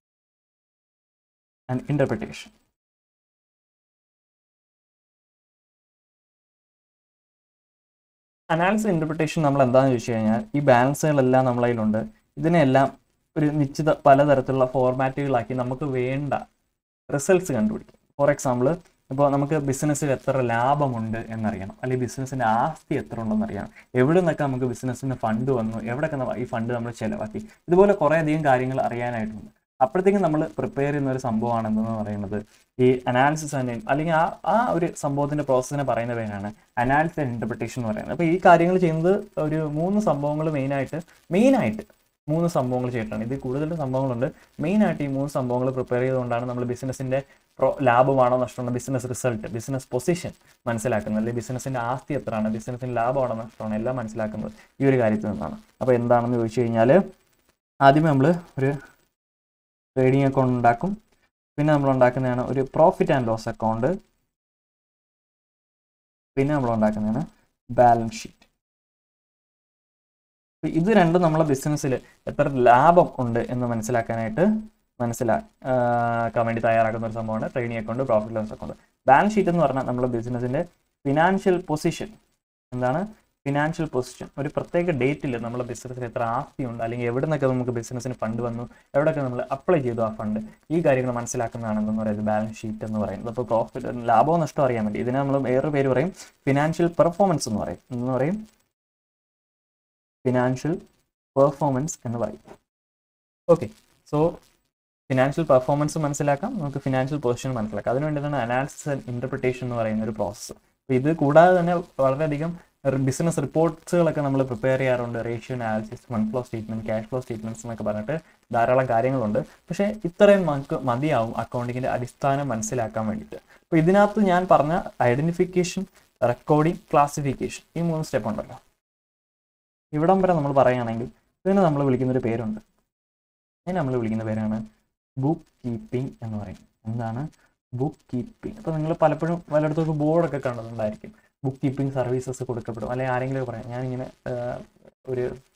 Speaker 1: and interpretation analysis interpretation നമ്മൾ എന്താണെന്ന് ചോദിച്ചു കഴിഞ്ഞാൽ ഈ ബാലൻസുകളെല്ലാം നമ്മളതിലുണ്ട് ഇതിനെല്ലാം ഒരു നിശ്ചിത പലതരത്തിലുള്ള ഫോർമാറ്റുകളാക്കി നമുക്ക് വേണ്ട റിസൾട്ട്സ് കണ്ടുപിടിക്കും ഫോർ എക്സാമ്പിൾ ഇപ്പോൾ നമുക്ക് ബിസിനസ്സിൽ എത്ര ലാഭമുണ്ട് എന്നറിയണം അല്ലെങ്കിൽ ബിസിനസ്സിൻ്റെ ആസ്തി എത്ര ഉണ്ടെന്ന് അറിയണം എവിടെ നിന്നൊക്കെ നമുക്ക് ബിസിനസ്സിന് ഫണ്ട് വന്നു എവിടെയൊക്കെ നമ്മ- ഈ ഫണ്ട് നമ്മൾ ചിലവാക്കി ഇതുപോലെ കുറേ അധികം കാര്യങ്ങൾ അറിയാനായിട്ടുണ്ട് അപ്പോഴത്തേക്കും നമ്മൾ പ്രിപ്പയർ ചെയ്യുന്ന ഒരു സംഭവമാണ് എന്തെന്ന് പറയുന്നത് ഈ അനാലിസിസ് ആൻഡ് അല്ലെങ്കിൽ ആ ആ ഒരു സംഭവത്തിന്റെ പ്രോസസ്സിനെ പറയുന്ന പേരാണ് അനാലിസിസ് ആൻഡ് ഇന്റർപ്രിട്ടേഷൻ എന്ന് പറയുന്നത് അപ്പോൾ ഈ കാര്യങ്ങൾ ചെയ്യുന്നത് ഒരു മൂന്ന് സംഭവങ്ങൾ മെയിനായിട്ട് മെയിനായിട്ട് മൂന്ന് സംഭവങ്ങൾ ചെയ്തിട്ടാണ് ഇത് കൂടുതൽ സംഭവങ്ങളുണ്ട് മെയിനായിട്ട് ഈ മൂന്ന് സംഭവങ്ങൾ പ്രിപ്പയർ ചെയ്തുകൊണ്ടാണ് നമ്മൾ ബിസിനസ്സിന്റെ പ്രോ ലാഭമാണോ നഷ്ടമാണോ ബിസിനസ് റിസൾട്ട് ബിസിനസ് പൊസിഷൻ മനസ്സിലാക്കുന്നത് അല്ലെങ്കിൽ ബിസിനസ്സിന്റെ ആസ്തി എത്രയാണ് ബിസിനസ്സിന്റെ ലാഭമാണോ നഷ്ടമാണോ എല്ലാം മനസ്സിലാക്കുന്നത് ഈ ഒരു കാര്യത്തിൽ നിന്നാണ് അപ്പോൾ എന്താണെന്ന് ചോദിച്ചു കഴിഞ്ഞാൽ ആദ്യമേ നമ്മൾ ഒരു ട്രേഡിംഗ് അക്കൗണ്ട് ഉണ്ടാക്കും പിന്നെ നമ്മൾ ഉണ്ടാക്കുന്നതാണ് ഒരു പ്രോഫിറ്റ് ആൻഡ് ലോസ് അക്കൗണ്ട് പിന്നെ നമ്മൾ ഉണ്ടാക്കുന്നതാണ് ബാലൻസ് ഷീറ്റ് അപ്പൊ ഇത് രണ്ടും നമ്മളെ ബിസിനസ്സിൽ എത്ര ലാഭം ഉണ്ട് എന്ന് മനസ്സിലാക്കാനായിട്ട് മനസ്സിലാക്കാൻ വേണ്ടി തയ്യാറാക്കുന്ന ഒരു സംഭവമാണ് trading account profit loss account balance sheet എന്ന് പറഞ്ഞാൽ നമ്മുടെ ബിസിനസ്സിന്റെ ഫിനാൻഷ്യൽ പൊസിഷൻ എന്താണ് ഫിനാൻഷ്യൽ പൊസിഷൻ ഒരു പ്രത്യേക ഡേറ്റിൽ നമ്മുടെ ബിസിനസ്സിൽ എത്ര ആസ്തിയുണ്ട് അല്ലെങ്കിൽ എവിടെ നിന്നൊക്കെ നമുക്ക് ബിസിനസ്സിന് ഫണ്ട് വന്നു എവിടെയൊക്കെ നമ്മൾ അപ്ലൈ ചെയ്തു ആ ഫണ്ട് ഈ കാര്യങ്ങൾ മനസ്സിലാക്കുന്നതാണ് എന്ന് പറയുന്നത് ബാലൻസ് ഷീറ്റ് എന്ന് പറയുന്നത് അപ്പോൾ പ്രോഫിറ്റ് ലാഭവും നഷ്ടവും അറിയാൻ വേണ്ടി ഇതിനെ നമ്മൾ വേറൊരു പേര് പറയും ഫിനാൻഷ്യൽ പെർഫോമൻസ് എന്ന് പറയും എന്ന് പറയും ഫിനാൻഷ്യൽ പെർഫോമൻസ് എന്ന് പറയും ഓക്കെ സോ ഫിനാൻഷ്യൽ പെർഫോമൻസ് മനസ്സിലാക്കാം നമുക്ക് ഫിനാൻഷ്യൽ പൊസിഷൻ മനസ്സിലാക്കാം അതിന് വേണ്ടിയിട്ടാണ് അനാലിസിസ് ആൻഡ് ഇന്റർപ്രിട്ടേഷൻ എന്ന് പറയുന്ന ഒരു പ്രോസസ്സ് അപ്പോൾ ഇത് കൂടാതെ തന്നെ വളരെയധികം ബിസിനസ് റിപ്പോർട്ട്സുകളൊക്കെ നമ്മൾ പ്രിപ്പയർ ചെയ്യാറുണ്ട് ratio analysis fund flow statement cash flow statements എന്നൊക്കെ പറഞ്ഞിട്ട് ധാരാളം കാര്യങ്ങളുണ്ട് പക്ഷേ ഇത്രയും നമുക്ക് മതിയാവും അക്കൗണ്ടിങ്ങിന്റെ അടിസ്ഥാനം മനസ്സിലാക്കാൻ വേണ്ടിയിട്ട് അപ്പോൾ ഇതിനകത്ത് ഞാൻ പറഞ്ഞ ഐഡന്റിഫിക്കേഷൻ റെക്കോർഡിംഗ് ക്ലാസിഫിക്കേഷൻ ഈ മൂന്ന് സ്റ്റെപ്പ് ഉണ്ടല്ലോ ഇവിടം വരെ നമ്മൾ പറയുകയാണെങ്കിൽ ഇതിന് നമ്മൾ വിളിക്കുന്ന ഒരു പേരുണ്ട് ഇതിനെ നമ്മൾ വിളിക്കുന്ന പേരാണ് ബുക്ക് കീപ്പിംഗ് എന്ന് പറയും എന്താണ് ബുക്ക് കീപ്പിംഗ് അപ്പോൾ നിങ്ങൾ പലപ്പോഴും പലയിടത്തൊക്കെ ബോർഡൊക്കെ കണ്ടിട്ടുണ്ടായിരിക്കും ബുക്ക് കീപ്പിംഗ് സർവീസസ് കൊടുക്കപ്പെടും അല്ലെങ്കിൽ ആരെങ്കിലും പറയാം ഞാനിങ്ങനെ ആഹ്, ഒരു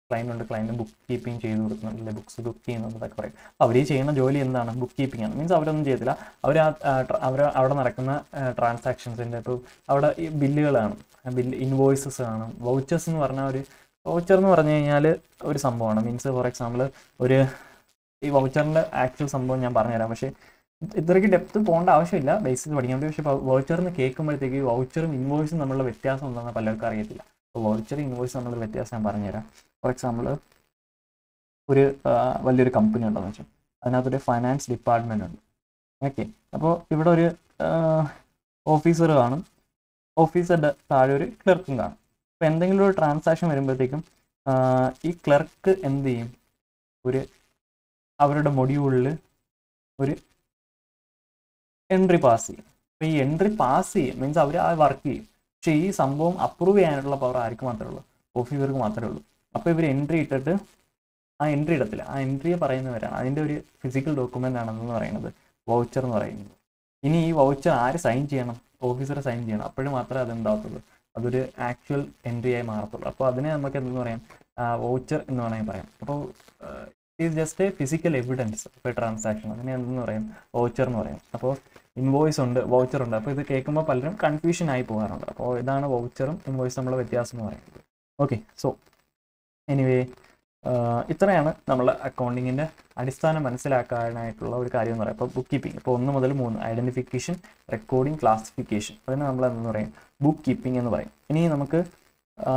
Speaker 1: ക്ലയൻ്റ് ഉണ്ട് ക്ലയൻറ്റ് ബുക്ക് കീപ്പിംഗ് ചെയ്ത് കൊടുക്കുന്നുണ്ട് ബുക്സ് ബുക്ക് ചെയ്യുന്നതൊക്കെ പറയും അവർ ഈ ചെയ്യുന്ന ജോലി എന്താണ് ബുക്ക് കീപ്പിംഗ് ആണ് മീൻസ് അവരൊന്നും ചെയ്യത്തില്ല അവർ അവർ അവിടെ നടക്കുന്ന ട്രാൻസാക്ഷൻസിൻ്റെ ഇപ്പോൾ അവിടെ ഈ ബില്ലുകളാണ് ബില്ല് ഇൻവോയ്സസ് ആണ് വൗച്ചേഴ്സ് എന്ന് പറഞ്ഞാൽ ഒരു വൗച്ചർ എന്ന് പറഞ്ഞു കഴിഞ്ഞാൽ ഒരു സംഭവമാണ് മീൻസ് ഫോർ എക്സാമ്പിൾ ഒരു ഈ വൗച്ചറിൻ്റെ ആക്ച്വൽ സംഭവം ഞാൻ പറഞ്ഞുതരാം പക്ഷേ ഇത്രയ്ക്ക് ഡെപ്ത് പോകേണ്ട ആവശ്യമില്ല ബേസിക് പഠിക്കാൻ പറ്റും പക്ഷേ വൗച്ചറിന് കേൾക്കുമ്പോഴത്തേക്ക് വൗച്ചറും ഇൻവോയ്സും തമ്മിലുള്ള വ്യത്യാസം എന്താണെന്ന് പലർക്കും അറിയത്തില്ല അപ്പോൾ വൗച്ചർ ഇൻവോയ്സ് തമ്മിലുള്ള വ്യത്യാസം ഞാൻ പറഞ്ഞുതരാം ഫോർ എക്സാമ്പിൾ ഒരു ആ, വലിയൊരു കമ്പനി ഉണ്ടെന്ന് വെച്ചാൽ അതിനകത്തൊരു ഫൈനാൻസ് ഡിപ്പാർട്ട്മെൻ്റ് ഉണ്ട് ഓക്കെ അപ്പോൾ ഇവിടെ ഒരു ഓഫീസർ കാണും ഓഫീസറുടെ താഴെ ഒരു ക്ലർക്കും കാണും അപ്പോൾ എന്തെങ്കിലും ഒരു ട്രാൻസാക്ഷൻ വരുമ്പോഴത്തേക്കും ആ, ഈ ക്ലർക്ക് എന്ത് ചെയ്യും ഒരു അവരുടെ മൊഡ്യൂളിൽ ഒരു എൻട്രി പാസ് ചെയ്യും അപ്പോൾ ഈ എൻട്രി പാസ് ചെയ്യും മീൻസ് അവർ ആ വർക്ക് ചെയ്യും പക്ഷേ ഈ സംഭവം അപ്രൂവ് ചെയ്യാനുള്ള പവർ ആർക്ക് മാത്രമേ ഉള്ളൂ ഓഫീസർക്ക് മാത്രമേ ഉള്ളൂ അപ്പോൾ ഇവർ എൻട്രി ഇട്ടിട്ട് ആ എൻട്രി ഇടത്തില്ല ആ എൻട്രിയെ പറയുന്നവരാണ് അതിൻ്റെ ഒരു ഫിസിക്കൽ ഡോക്യുമെൻ്റ് ആണെന്ന് പറയുന്നത് വൗച്ചർ എന്ന് പറയുന്നത് ഇനി ഈ വൗച്ചർ ആര് സൈൻ ചെയ്യണം ഓഫീസർ സൈൻ ചെയ്യണം അപ്പോഴും മാത്രമേ അത് ഉണ്ടാവത്തുള്ളൂ അതൊരു ആക്ച്വൽ എൻട്രി ആയി മാറത്തുള്ളൂ അപ്പോൾ അതിനെ നമുക്ക് എന്തെന്ന് പറയാം വൗച്ചർ എന്ന് വേണമെങ്കിൽ പറയാം അപ്പോൾ ഇത് ജസ്റ്റ് എ ഫിസിക്കൽ എവിഡൻസ് ഇപ്പോൾ ട്രാൻസാക്ഷൻ അതിനെ എന്തെന്ന് പറയും വൗച്ചർ എന്ന് പറയും അപ്പോൾ ഇൻവോയ്സ് ഉണ്ട് വൗച്ചർ ഉണ്ട് അപ്പോൾ ഇത് കേൾക്കുമ്പോൾ പലരും കൺഫ്യൂഷൻ ആയി പോകാറുണ്ട് അപ്പോൾ ഇതാണ് വൗച്ചറും ഇൻവോയ്സും തമ്മിലുള്ള വ്യത്യാസം എന്ന് പറയുന്നത് ഓക്കെ സോ എനിവേ ഇത്രയാണ് നമ്മൾ അക്കൗണ്ടിങ്ങിൻ്റെ അടിസ്ഥാനം മനസ്സിലാക്കാനായിട്ടുള്ള ഒരു കാര്യം എന്ന് പറയുന്നത് ഇപ്പോൾ ബുക്ക് കീപ്പിംഗ് ഇപ്പോൾ ഒന്ന് മുതൽ മൂന്ന് ഐഡൻറ്റിഫിക്കേഷൻ റെക്കോർഡിംഗ് ക്ലാസിഫിക്കേഷൻ അതിന് നമ്മൾ എന്ന് പറയും ബുക്ക് കീപ്പിംഗ് എന്ന് പറയും ഇനി നമുക്ക് ആ,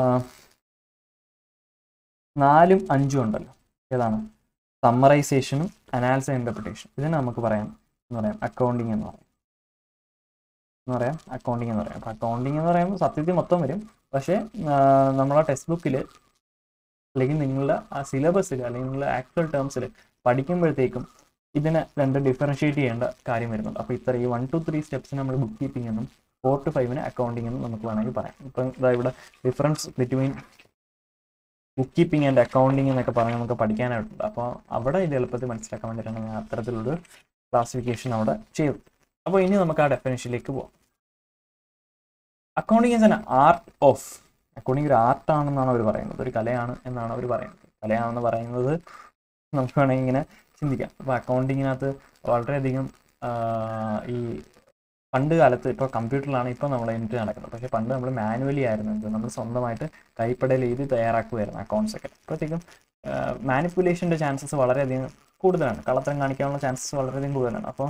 Speaker 1: നാലും അഞ്ചും ഉണ്ടല്ലോ ഏതാണ് സമ്മറൈസേഷനും അനാലിസിസ് ഇൻ്റർപ്രിട്ടേഷൻ ഇതിനെ നമുക്ക് പറയാം എന്ന് പറയാം അക്കൗണ്ടിങ് എന്ന് പറയാം എന്ന് പറയാം അക്കൗണ്ടിങ് എന്ന് പറയാം അപ്പോൾ അക്കൗണ്ടിങ് എന്ന് പറയുമ്പോൾ സത്യത്തിൽ മൊത്തം വരും പക്ഷേ ആ, നമ്മളെ ടെക്സ്റ്റ് ബുക്കിൽ അല്ലെങ്കിൽ നിങ്ങളുടെ ആ സിലബസിൽ അല്ലെങ്കിൽ നിങ്ങളുടെ ആക്ച്വൽ ടേംസിൽ പഠിക്കുമ്പോഴത്തേക്കും ഇതിനെ രണ്ട് ഡിഫറൻഷ്യേറ്റ് ചെയ്യേണ്ട കാര്യം വരുന്നുണ്ട് അപ്പോൾ ഇത്ര ഈ വൺ ടു ത്രീ സ്റ്റെപ്സിന് നമ്മൾ ബുക്ക് കീപ്പിംഗ് എന്നും ഫോർ ടു ഫൈവിന് അക്കൗണ്ടിങ് എന്നും നമുക്ക് വേണമെങ്കിൽ പറയാം ഇപ്പം ഇതാ ഇവിടെ difference between book keeping and accounting എന്നൊക്കെ പറഞ്ഞ് നമുക്ക് പഠിക്കാനായിട്ടുണ്ട് അപ്പോൾ അവിടെ ഇത് എളുപ്പത്തിൽ മനസ്സിലാക്കാൻ വേണ്ടിയിട്ടാണ് ഞാൻ അത്തരത്തിലൊരു ക്ലാസിഫിക്കേഷൻ അവിടെ ചെയ്തത് അപ്പോൾ ഇനി നമുക്ക് ആ ഡെഫിനേഷനിലേക്ക് പോകാം accounting is an art of accounting ഒരു ആർട്ടാണെന്നാണ് അവർ പറയുന്നത് ഒരു കലയാണ് എന്നാണ് അവർ പറയുന്നത് കലയാണെന്ന് പറയുന്നത് നമുക്ക് വേണമെങ്കിൽ ഇങ്ങനെ ചിന്തിക്കാം അപ്പോൾ അക്കൗണ്ടിങ്ങിനകത്ത് വളരെയധികം ആ, ഈ പണ്ട് കാലത്ത് ഇപ്പോൾ കമ്പ്യൂട്ടറിലാണ് ഇപ്പോൾ നമ്മൾ എൻട്രി നടക്കുന്നത് പക്ഷേ പണ്ട് നമ്മൾ മാനുവലി ആയിരുന്നു ഇത് നമ്മൾ സ്വന്തമായിട്ട് കൈപ്പടയിൽ എഴുതി തയ്യാറാക്കുമായിരുന്നു അക്കൗണ്ട്സ് ഒക്കെ അപ്പോഴത്തേക്കും മാനിപ്പുലേഷൻ്റെ ചാൻസസ് വളരെയധികം കൂടുതലാണ് കള്ളത്തരം കാണിക്കാനുള്ള ചാൻസസ് വളരെയധികം കൂടുതലാണ് അപ്പോൾ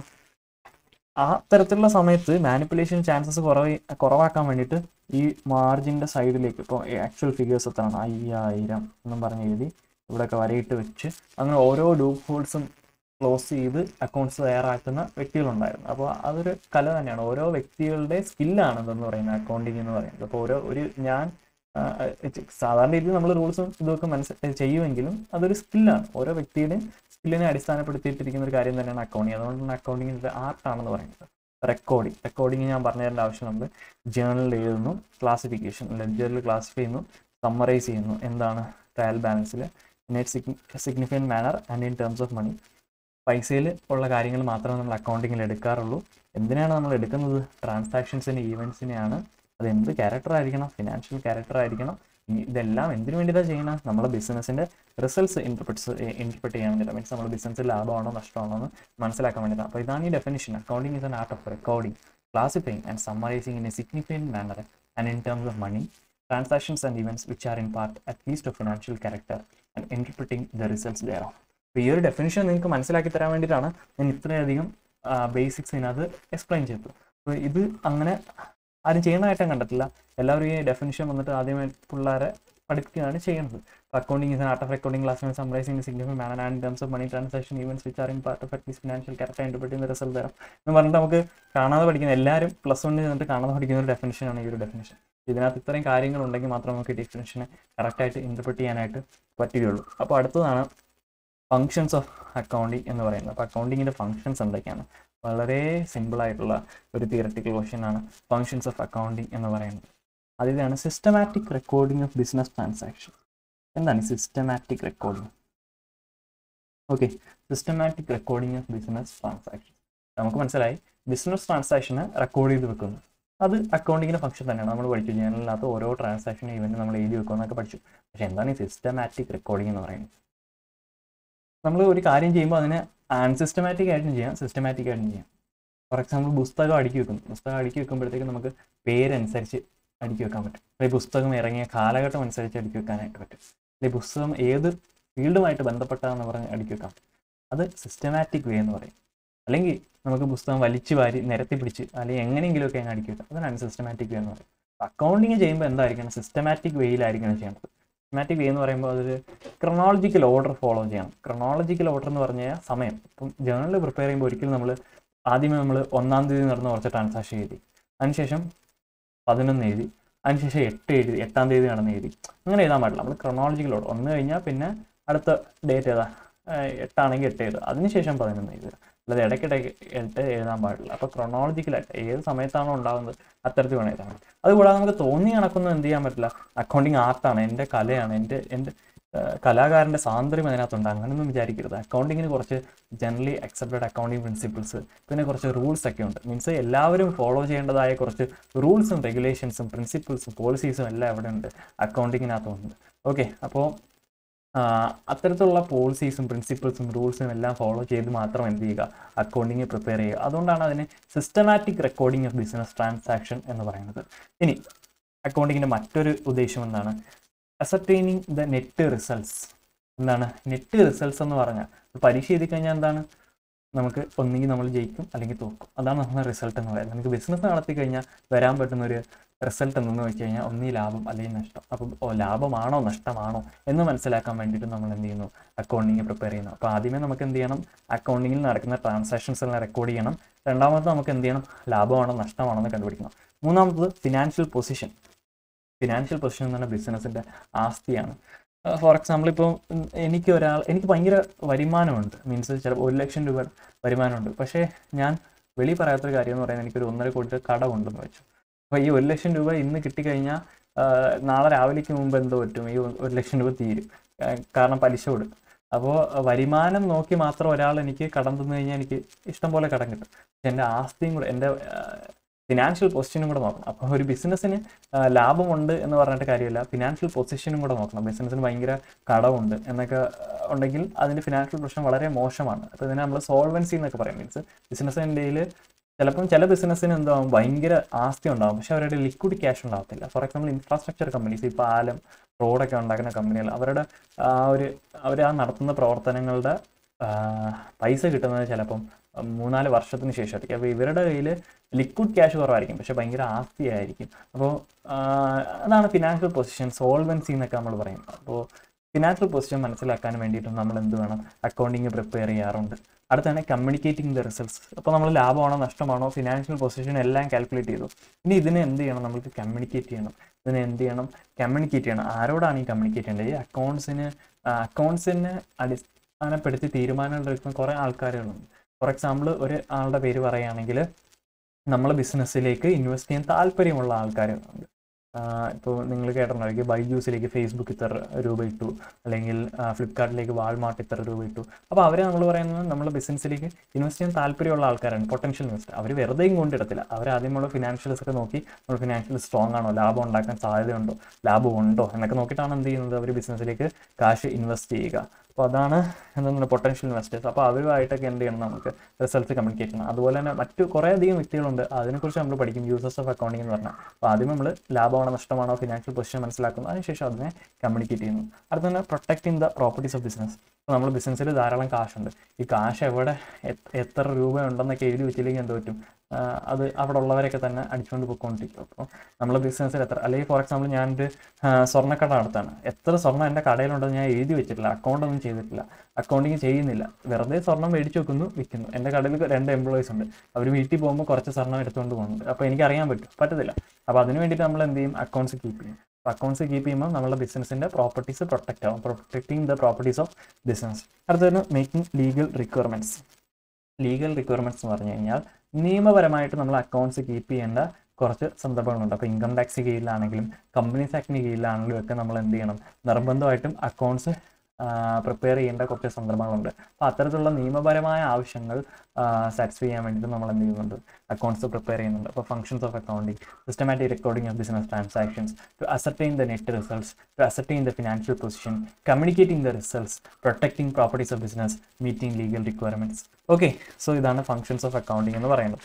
Speaker 1: ആ തരത്തിലുള്ള സമയത്ത് മാനിപ്പുലേഷൻ ചാൻസസ് കുറവ് കുറവാക്കാൻ വേണ്ടിയിട്ട് ഈ മാർജിൻ്റെ സൈഡിലേക്ക് ഇപ്പോൾ ആക്ച്വൽ ഫിഗേഴ്സ് എത്രയാണ് അയ്യായിരം എന്നും പറഞ്ഞ് എഴുതി ഇവിടെയൊക്കെ വരയിട്ട് വെച്ച് അങ്ങനെ ഓരോ ലൂപ്പ് ഹോൾസും ക്ലോസ് ചെയ്ത് അക്കൗണ്ട്സ് തയ്യാറാക്കുന്ന വ്യക്തികളുണ്ടായിരുന്നു അപ്പോൾ അതൊരു കല തന്നെയാണ് ഓരോ വ്യക്തികളുടെ സ്കില്ലാണ് ഇതെന്ന് പറയുന്നത് അക്കൗണ്ടിങ് എന്ന് പറയുന്നത് അപ്പോൾ ഓരോ ഒരു ഞാൻ ആ, ചെ- സാധാരണ രീതിയിൽ നമ്മൾ റൂൾസും ഇതൊക്കെ മനസ്സിൽ ചെയ്യുമെങ്കിലും അതൊരു സ്കില്ലാണ് ഓരോ വ്യക്തിയുടെയും സ്കില്ലിനെ അടിസ്ഥാനപ്പെടുത്തിയിട്ടിരിക്കുന്ന ഒരു കാര്യം തന്നെയാണ് അക്കൗണ്ടിങ് അതുകൊണ്ടാണ് അക്കൗണ്ടിങ് ഒരു ആർട്ടാണെന്ന് പറയുന്നത് റെക്കോർഡിങ് റെക്കോർഡിങ് ഞാൻ പറഞ്ഞു തരേണ്ട ആവശ്യം നമ്മൾ ജേണലിൽ എഴുതുന്നു ക്ലാസിഫിക്കേഷൻ ലെഡ്ജറിൽ ക്ലാസിഫൈ ചെയ്യുന്നു സമ്മറൈസ് ചെയ്യുന്നു എന്താണ് ട്രയൽ ബാലൻസിൽ in a significant manner and in terms of money പൈസയിൽ ഉള്ള കാര്യങ്ങൾ മാത്രമേ നമ്മൾ അക്കൗണ്ടിങ്ങിൽ എടുക്കാറുള്ളൂ എന്തിനാണ് നമ്മൾ എടുക്കുന്നത് ട്രാൻസാക്ഷൻസിന് ഈവൻസിനെയാണ് അത് എന്ത് ക്യാരക്ടർ ആയിരിക്കണം ഫിനാൻഷ്യൽ ക്യാരക്ടർ ആയിരിക്കണം ഇനി ഇതെല്ലാം എന്തിനു വേണ്ടിയിട്ടാണ് ചെയ്യണം നമ്മുടെ ബിസിനസ്സിൻ്റെ റിസൾട്ട്സ് ഇൻ്റർപ്രിറ്റ്സ് ഇൻ്റർപ്രിറ്റ് ചെയ്യാൻ വേണ്ടിയിട്ട് മീൻസ് നമ്മുടെ ബിസിനസ്സിൽ ലാഭമാണോ നഷ്ടമാണോ എന്ന് മനസ്സിലാക്കാൻ വേണ്ടിയിട്ടാണ് അപ്പോൾ ഇതാണ് ഈ definition accounting is an art of recording classifying and summarising in a significant manner and in terms of money transactions and events which are in part at least of financial character and interpreting the results thereof. അപ്പോൾ ഈ ഒരു definition നിങ്ങൾക്ക് മനസ്സിലാക്കി തരാൻ വേണ്ടിയിട്ടാണ് ഞാൻ ഇത്രയധികം basics ഇതിനകത്ത് എക്സ്പ്ലെയിൻ ചെയ്തത് അപ്പോൾ ഇത് അങ്ങനെ ആരും ചെയ്യുന്നതായിട്ട് ഞാൻ കണ്ടിട്ടില്ല എല്ലാവരും ഈ ഡെഫിനിഷൻ വന്നിട്ട് ആദ്യമായി പിള്ളേരെ പഠിപ്പിക്കുകയാണ് ചെയ്യുന്നത് accounting is art of recording class summarising significant manner and terms of money transaction events which are in part of at least financial character interpreting result തരാം എന്ന് പറഞ്ഞിട്ട് നമുക്ക് കാണാതെ പഠിക്കുന്ന എല്ലാവരും പ്ലസ് വണ്ണിൽ നിന്നിട്ട് കാണാതെ പഠിക്കുന്ന ഒരു ഡെഫിനിഷനാണ് ഈ ഒരു ഡെഫിനിഷൻ ഇതിനകത്ത് ഇത്രയും കാര്യങ്ങൾ ഉണ്ടെങ്കിൽ മാത്രമേ നമുക്ക് ഡെഫിനിഷനെ കറക്റ്റായിട്ട് ഇൻ്റർപ്രറ്റ് ചെയ്യാനായിട്ട് പറ്റുകയുള്ളൂ അപ്പോൾ അടുത്തതാണ് ഫങ്ഷൻസ് ഓഫ് അക്കൗണ്ടിങ് എന്ന് പറയുന്നത് അപ്പോൾ അക്കൗണ്ടിങ്ങിൻ്റെ ഫങ്ഷൻസ് എന്തൊക്കെയാണ് വളരെ സിമ്പിൾ ആയിട്ടുള്ള ഒരു തിയറട്ടിക്കൽ ക്വസ്റ്റ്യൻ ആണ് ഫങ്ഷൻസ് ഓഫ് അക്കൗണ്ടിങ് എന്ന് പറയുന്നത് അതിലാണ് systematic recording of business transaction എന്താണ് systematic recording okay systematic recording of business transaction നമുക്ക് മനസ്സിലായി ബിസിനസ് ട്രാൻസാക്ഷന് റെക്കോർഡ് ചെയ്ത് വെക്കുന്നു അത് അക്കൗണ്ടിങ്ങിൻ്റെ ഫംഗ്ഷൻ തന്നെയാണ് നമ്മൾ പഠിച്ചു ജേണലിനകത്ത് ഓരോ ട്രാൻസാക്ഷൻ ഇവൻറ്റ് നമ്മൾ എഴുതി വെക്കുമെന്നൊക്കെ പഠിച്ചു പക്ഷേ എന്താണ് ഈ സിസ്റ്റമാറ്റിക് റെക്കോർഡിംഗ് എന്ന് പറയുന്നത് നമ്മൾ ഒരു കാര്യം ചെയ്യുമ്പോൾ അതിനെ അൺസിസ്റ്റമാറ്റിക് ആയിട്ടും ചെയ്യാം സിസ്റ്റമാറ്റിക് ആയിട്ടും ചെയ്യാം ഫോർ എക്സാമ്പിൾ പുസ്തകം അടുക്കി വെക്കുന്നു പുസ്തകം അടുക്കി വെക്കുമ്പോഴത്തേക്ക് നമുക്ക് പേരനുസരിച്ച് അടുക്കി വെക്കാൻ പറ്റും അല്ലെങ്കിൽ പുസ്തകം ഇറങ്ങിയ കാലഘട്ടം അനുസരിച്ച് അടുക്കി വെക്കാനായിട്ട് പറ്റും അല്ലെങ്കിൽ പുസ്തകം ഏത് ഫീൽഡുമായിട്ട് ബന്ധപ്പെട്ടാന്ന് പറഞ്ഞ് അടുക്കി വെക്കാം അത് സിസ്റ്റമാറ്റിക് വേ എന്ന് പറയും അല്ലെങ്കിൽ നമുക്ക് പുസ്തകം വലിച്ചു വാരി നിരത്തി പിടിച്ച് അല്ലെങ്കിൽ എങ്ങനെയെങ്കിലുമൊക്കെ അങ്ങ് അടുക്കി വെക്കാം അതാണ് സിസ്റ്റമാറ്റിക് വേ എന്ന് പറയും അക്കൗണ്ടിങ് ചെയ്യുമ്പോൾ എന്തായിരിക്കണം സിസ്റ്റമാറ്റിക് വേയിലായിരിക്കണം ചെയ്യേണ്ടത് സിസ്റ്റമാറ്റിക് വേ എന്ന് പറയുമ്പോൾ അതൊരു ക്രൊണോളജിക്കൽ ഓർഡർ ഫോളോ ചെയ്യണം ക്രൊണോളജിക്കൽ ഓർഡർ എന്ന് പറഞ്ഞു കഴിഞ്ഞാൽ സമയം ഇപ്പം ജേണൽ പ്രിപ്പയർ ചെയ്യുമ്പോൾ ഒരിക്കലും നമ്മൾ ആദ്യമേ നമ്മൾ ഒന്നാം തീയതി നടന്ന കുറച്ച് ട്രാൻസാക്ഷൻ എഴുതി അതിനുശേഷം പതിനൊന്ന് എഴുതി അതിനുശേഷം എട്ട് എഴുതി എട്ടാം തീയതി നടന്ന് എഴുതി അങ്ങനെ എഴുതാൻ പാടില്ല നമ്മൾ ക്രൊണോളജിക്കൽ ഓർഡർ ഒന്ന് കഴിഞ്ഞാൽ പിന്നെ അടുത്ത ഡേറ്റ് ഏതാ ഏഹ് എട്ടാണെങ്കിൽ എട്ട് എഴുതുക അതിനുശേഷം പതിനൊന്ന് എഴുതുക അല്ലാതെ ഇടയ്ക്കിടയ്ക്ക് എട്ട് എഴുതാൻ പാടില്ല അപ്പോൾ ക്രൊണോളജിക്കലായിട്ട് ഏത് സമയത്താണോ ഉണ്ടാകുന്നത് അത്തരത്തിൽ വേണം എഴുതാൻ അതുകൂടാതെ നമുക്ക് തോന്നി കണക്കൊന്നും എന്ത് ചെയ്യാൻ പറ്റില്ല അക്കൗണ്ടിങ് ആർട്ടാണ് എൻ്റെ കലയാണ് എൻ്റെ എൻ്റെ ഏഹ് കലാകാരൻ്റെ സ്വാതന്ത്ര്യം അതിനകത്തുണ്ട് അങ്ങനെയൊന്നും വിചാരിക്കരുത് അക്കൗണ്ടിങ്ങിന് കുറച്ച് ജനറലി അക്സെപ്റ്റഡ് അക്കൗണ്ടിങ് പ്രിൻസിപ്പിൾസ് പിന്നെ കുറച്ച് റൂൾസ് ഒക്കെ ഉണ്ട് മീൻസ് എല്ലാവരും ഫോളോ ചെയ്യേണ്ടതായ കുറച്ച് റൂൾസും റെഗുലേഷൻസും പ്രിൻസിപ്പിൾസും പോളിസീസും എല്ലാം അവിടെ ഉണ്ട് അക്കൗണ്ടിങ്ങിനകത്തുണ്ട് ഓക്കെ അപ്പോൾ അത്തരത്തിലുള്ള പോളിസീസും പ്രിൻസിപ്പിൾസും റൂൾസും എല്ലാം ഫോളോ ചെയ്ത് മാത്രം എന്ത് ചെയ്യുക അക്കൗണ്ടിങ് പ്രിപ്പയർ ചെയ്യുക അതുകൊണ്ടാണ് അതിനെ systematic recording of business transaction എന്ന് പറയുന്നത് ഇനി അക്കൗണ്ടിങ്ങിൻ്റെ മറ്റൊരു ഉദ്ദേശം എന്താണ് അസർട്ടൈനിങ് ദ നെറ്റ് റിസൾട്ട്സ് എന്താണ് നെറ്റ് റിസൾട്ട്സ് എന്ന് പറഞ്ഞാൽ പരീക്ഷ എഴുതി കഴിഞ്ഞാൽ എന്താണ് നമുക്ക് ഒന്നുകിൽ നമ്മൾ ജയിക്കും അല്ലെങ്കിൽ തോക്കും അതാണ് നമ്മുടെ റിസൾട്ട് എന്ന് പറയുന്നത് നമുക്ക് ബിസിനസ് നടത്തി കഴിഞ്ഞാൽ വരാൻ പറ്റുന്ന ഒരു റിസൾട്ട് എന്തെന്ന് വെച്ച് കഴിഞ്ഞാൽ ഒന്നീ ലാഭം അല്ലെങ്കിൽ നഷ്ടം അപ്പം ഓ ലാഭമാണോ നഷ്ടമാണോ എന്ന് മനസ്സിലാക്കാൻ വേണ്ടിയിട്ട് നമ്മൾ എന്ത് ചെയ്യുന്നു അക്കൗണ്ടിങ് പ്രിപ്പയർ ചെയ്യുന്നു അപ്പോൾ ആദ്യമേ നമുക്ക് എന്ത് ചെയ്യണം അക്കൗണ്ടിങ്ങിൽ നടക്കുന്ന ട്രാൻസാക്ഷൻസ് എല്ലാം റെക്കോർഡ് ചെയ്യണം രണ്ടാമത് നമുക്ക് എന്ത് ചെയ്യണം ലാഭമാണോ നഷ്ടമാണോ എന്ന് കണ്ടുപിടിക്കണം മൂന്നാമത്തത് ഫിനാൻഷ്യൽ പൊസിഷൻ ഫിനാൻഷ്യൽ പൊസിഷൻ എന്ന് പറഞ്ഞാൽ ബിസിനസ്സിൻ്റെ ആസ്തിയാണ് ഫോർ എക്സാമ്പിൾ ഇപ്പോൾ എനിക്ക് ഒരാൾ എനിക്ക് ഭയങ്കര വരുമാനമുണ്ട് മീൻസ് ചിലപ്പോൾ ഒരു ലക്ഷം രൂപ വരുമാനമുണ്ട് പക്ഷേ ഞാൻ വെളി പറയാത്തൊരു കാര്യം എന്ന് പറയുന്നത് എനിക്കൊരു ഒന്നര കോടി രൂപ കടമുണ്ടെന്ന് വെച്ചു അപ്പോൾ ഈ ഒരു ലക്ഷം രൂപ ഇന്ന് കിട്ടിക്കഴിഞ്ഞാൽ നാളെ രാവിലേക്ക് മുമ്പ് എന്തോ പറ്റും ഈ ഒരു ലക്ഷം രൂപ തീരും ആ, കാരണം പലിശ കൊടുക്കും അപ്പോൾ വരുമാനം നോക്കി മാത്രം ഒരാൾ എനിക്ക് കടം തന്നു കഴിഞ്ഞാൽ എനിക്ക് ഇഷ്ടം പോലെ കടം കിട്ടും പക്ഷെ എൻ്റെ ആസ്തിയും കൂടെ എൻ്റെ ഫിനാൻഷ്യൽ പൊസിഷനും കൂടെ നോക്കണം അപ്പോൾ ഒരു ബിസിനസ്സിന് ലാഭമുണ്ട് എന്ന് പറഞ്ഞിട്ട് കാര്യമില്ല ഫിനാൻഷ്യൽ പൊസിഷനും കൂടെ നോക്കണം ബിസിനസ്സിന് ഭയങ്കര കടമുണ്ട് എന്നൊക്കെ ആ, ഉണ്ടെങ്കിൽ അതിൻ്റെ ഫിനാൻഷ്യൽ പ്രശ്നം വളരെ മോശമാണ് അപ്പോൾ ഇതിനെ നമ്മൾ സോൾവൻസി എന്നൊക്കെ പറയും മീൻസ് ബിസിനസ്സിൻ്റെ ചിലപ്പം ചില ബിസിനസ്സിന് എന്താവും ഭയങ്കര ആസ്തി ഉണ്ടാവും പക്ഷെ അവരുടെ ലിക്വിഡ് ക്യാഷ് ഉണ്ടാവത്തില്ല ഫോർ എക്സാമ്പിൾ ഇൻഫ്രാസ്ട്രക്ചർ കമ്പനീസ് ഈ പാലം റോഡൊക്കെ ഉണ്ടാക്കുന്ന കമ്പനികൾ അവരുടെ ആ ഒരു അവർ ആ നടത്തുന്ന പ്രവർത്തനങ്ങളുടെ ആ, പൈസ കിട്ടുന്നത് ചിലപ്പം മൂന്നാല് വർഷത്തിന് ശേഷമായിരിക്കും അപ്പോൾ ഇവരുടെ കയ്യിൽ ലിക്വിഡ് ക്യാഷ് കുറവായിരിക്കും പക്ഷെ ഭയങ്കര ആസ്തിയായിരിക്കും അപ്പോൾ അതാണ് ഫിനാൻഷ്യൽ പൊസിഷൻ സോൾവൻസി എന്നൊക്കെ നമ്മൾ പറയും അപ്പോൾ ഫിനാൻഷ്യൽ പൊസിഷൻ മനസ്സിലാക്കാൻ വേണ്ടിയിട്ടും നമ്മൾ എന്ത് വേണം അക്കൗണ്ടിങ് പ്രിപ്പയർ ചെയ്യാറുണ്ട് അടുത്താണ് കമ്മ്യൂണിക്കേറ്റിംഗ് ദ റിസൾട്ട്സ് അപ്പോൾ നമ്മൾ ലാഭമാണോ നഷ്ടമാണോ ഫിനാൻഷ്യൽ പൊസിഷൻ എല്ലാം കാൽക്കുലേറ്റ് ചെയ്തു ഇനി ഇതിനെ എന്ത് ചെയ്യണം നമുക്ക് കമ്മ്യൂണിക്കേറ്റ് ചെയ്യണം ഇതിനെ എന്ത് ചെയ്യണം കമ്മ്യൂണിക്കേറ്റ് ചെയ്യണം ആരോടാണ് ഈ കമ്മ്യൂണിക്കേറ്റ് ചെയ്യേണ്ടത് ഈ അക്കൗണ്ട്സിന് അക്കൗണ്ട്സിനെ അടിസ്ഥാനപ്പെടുത്തി തീരുമാനങ്ങൾ എടുക്കുന്ന കുറേ ആൾക്കാരുകളുണ്ട് ഫോർ എക്സാമ്പിൾ ഒരു ആളുടെ പേര് പറയുകയാണെങ്കിൽ നമ്മളെ ബിസിനസ്സിലേക്ക് ഇൻവെസ്റ്റ് ചെയ്യാൻ താല്പര്യമുള്ള ആൾക്കാരുണ്ട് ഇപ്പോൾ നിങ്ങൾ കേട്ടിട്ടുണ്ടായിരിക്കും ബൈജൂസിലേക്ക് ഫേസ്ബുക്ക് ഇത്ര രൂപ ഇട്ടു അല്ലെങ്കിൽ ഫ്ലിപ്കാർട്ടിലേക്ക് വാൾമാർട്ട് ഇത്ര രൂപ ഇട്ടു അപ്പോൾ അവരെ നമ്മൾ പറയുന്നത് നമ്മളെ ബിസിനസ്സിലേക്ക് ഇൻവെസ്റ്റ് ചെയ്യാൻ താല്പര്യമുള്ള ആൾക്കാരാണ് പൊട്ടൻഷ്യൽ ഇൻവെസ്റ്റർ അവർ വെറുതെയും കൊണ്ടിടത്തില്ല അവർ ആദ്യം നമ്മൾ ഫിനാൻഷ്യൽസ് ഒക്കെ നോക്കി നമ്മൾ ഫിനാൻഷ്യൽ സ്ട്രോങ് ആണോ ലാഭം ഉണ്ടാക്കാൻ സാധ്യതയുണ്ടോ ലാഭം ഉണ്ടോ എന്നൊക്കെ നോക്കിയിട്ടാണ് എന്ത് ചെയ്യുന്നത് അവർ ബിസിനസ്സിലേക്ക് കാശ് ഇൻവെസ്റ്റ് ചെയ്യുക അപ്പോൾ അതാണ് എന്താണ് പൊട്ടൻഷ്യൽ ഇൻവെസ്റ്റേഴ്സ് അപ്പോൾ അവരുമായിട്ടൊക്കെ എന്ത് ചെയ്യണം നമുക്ക് റിസൾട്ട്സ് കമ്മ്യൂണിക്കേറ്റ് ചെയ്യണം അതുപോലെ തന്നെ മറ്റു കുറേ അധികം വ്യക്തികളുണ്ട് അതിനെക്കുറിച്ച് നമ്മൾ പഠിക്കും യൂസേഴ്സ് ഓഫ് അക്കൗണ്ടിംഗ് എന്ന് പറഞ്ഞാൽ അപ്പോൾ ആദ്യം നമ്മൾ ലാഭമാണോ നഷ്ടമാണോ ഫിനാൻഷ്യൽ പൊസിഷൻ മനസ്സിലാക്കുന്നു അതിനുശേഷം അതിനെ കമ്മ്യൂണിക്കേറ്റ് ചെയ്യുന്നു അടുത്ത തന്നെ protecting the properties of business അപ്പോൾ നമ്മൾ ബിസിനസ്സിൽ ധാരാളം കാശുണ്ട് ഈ കാശ് എവിടെ എ- എത്ര രൂപ ഉണ്ടെന്നൊക്കെ എഴുതി വെച്ചില്ലെങ്കിൽ എന്ത് പറ്റും ആ, അത് അവിടെ ഉള്ളവരൊക്കെ തന്നെ അടിച്ചുകൊണ്ട് പോയിക്കൊണ്ടിരിക്കും അപ്പോൾ നമ്മൾ ബിസിനസ്സിൽ എത്ര അല്ലെങ്കിൽ ഫോർ എക്സാമ്പിൾ ഞാനൊരു ആ, സ്വർണ്ണക്കട നടത്താണ് എത്ര സ്വർണ്ണം എൻ്റെ കടയിലുണ്ടെന്ന് ഞാൻ എഴുതി വെച്ചിട്ടില്ല അക്കൗണ്ട് ഒന്നും ചെയ്തിട്ടില്ല അക്കൗണ്ടിങ് ചെയ്യുന്നില്ല വെറുതെ സ്വർണ്ണം മേടിച്ച് വെക്കുന്നു വിൽക്കുന്നു എൻ്റെ കടയിൽ രണ്ട് എംപ്ലോയീസ് ഉണ്ട് അവർ വീട്ടിൽ പോകുമ്പോൾ കുറച്ച് സ്വർണ്ണം എടുത്തുകൊണ്ട് പോകുന്നുണ്ട് അപ്പോൾ എനിക്ക് അറിയാൻ പറ്റും പറ്റത്തില്ല അപ്പോൾ അതിന് വേണ്ടിയിട്ട് നമ്മൾ എന്ത് ചെയ്യും അക്കൗണ്ട്സ് കീപ്പ് ചെയ്യും അപ്പോൾ അക്കൗണ്ട്സ് കീപ്പ് ചെയ്യുമ്പോൾ നമ്മുടെ ബിസിനസ്സിൻ്റെ പ്രോപ്പർട്ടീസ് പ്രൊട്ടക്റ്റ് ആവും protecting the properties of business അടുത്തത് making legal requirements legal requirements എന്ന് പറഞ്ഞു കഴിഞ്ഞാൽ നിയമപരമായിട്ട് നമ്മൾ അക്കൗണ്ട്സ് കീപ്പ് ചെയ്യേണ്ട കുറച്ച് സന്ദർഭങ്ങളുണ്ട് അപ്പോൾ ഇൻകം ടാക്സ് കീഴിലാണെങ്കിലും കമ്പനീസ് ആക്ടിന് കീഴിലാണെങ്കിലും ഒക്കെ നമ്മൾ എന്ത് ചെയ്യണം നിർബന്ധമായിട്ടും അക്കൗണ്ട്സ് പ്രിപ്പയർ ചെയ്യേണ്ട കുറച്ച് സന്ദർഭങ്ങളുണ്ട് അപ്പോൾ അത്തരത്തിലുള്ള നിയമപരമായ ആവശ്യങ്ങൾ സാറ്റിസ്ഫൈ ചെയ്യാൻ വേണ്ടിയിട്ട് നമ്മൾ എന്ത് ചെയ്യുന്നുണ്ട് അക്കൗണ്ട്സ് പ്രിപ്പയർ ചെയ്യുന്നുണ്ട് അപ്പോൾ functions of accounting systematic recording of business transactions to ascertain the net results to ascertain the financial position communicating the results protecting properties of business meeting legal requirements okay so ഇതാണ് functions of accounting എന്ന് പറയുന്നത്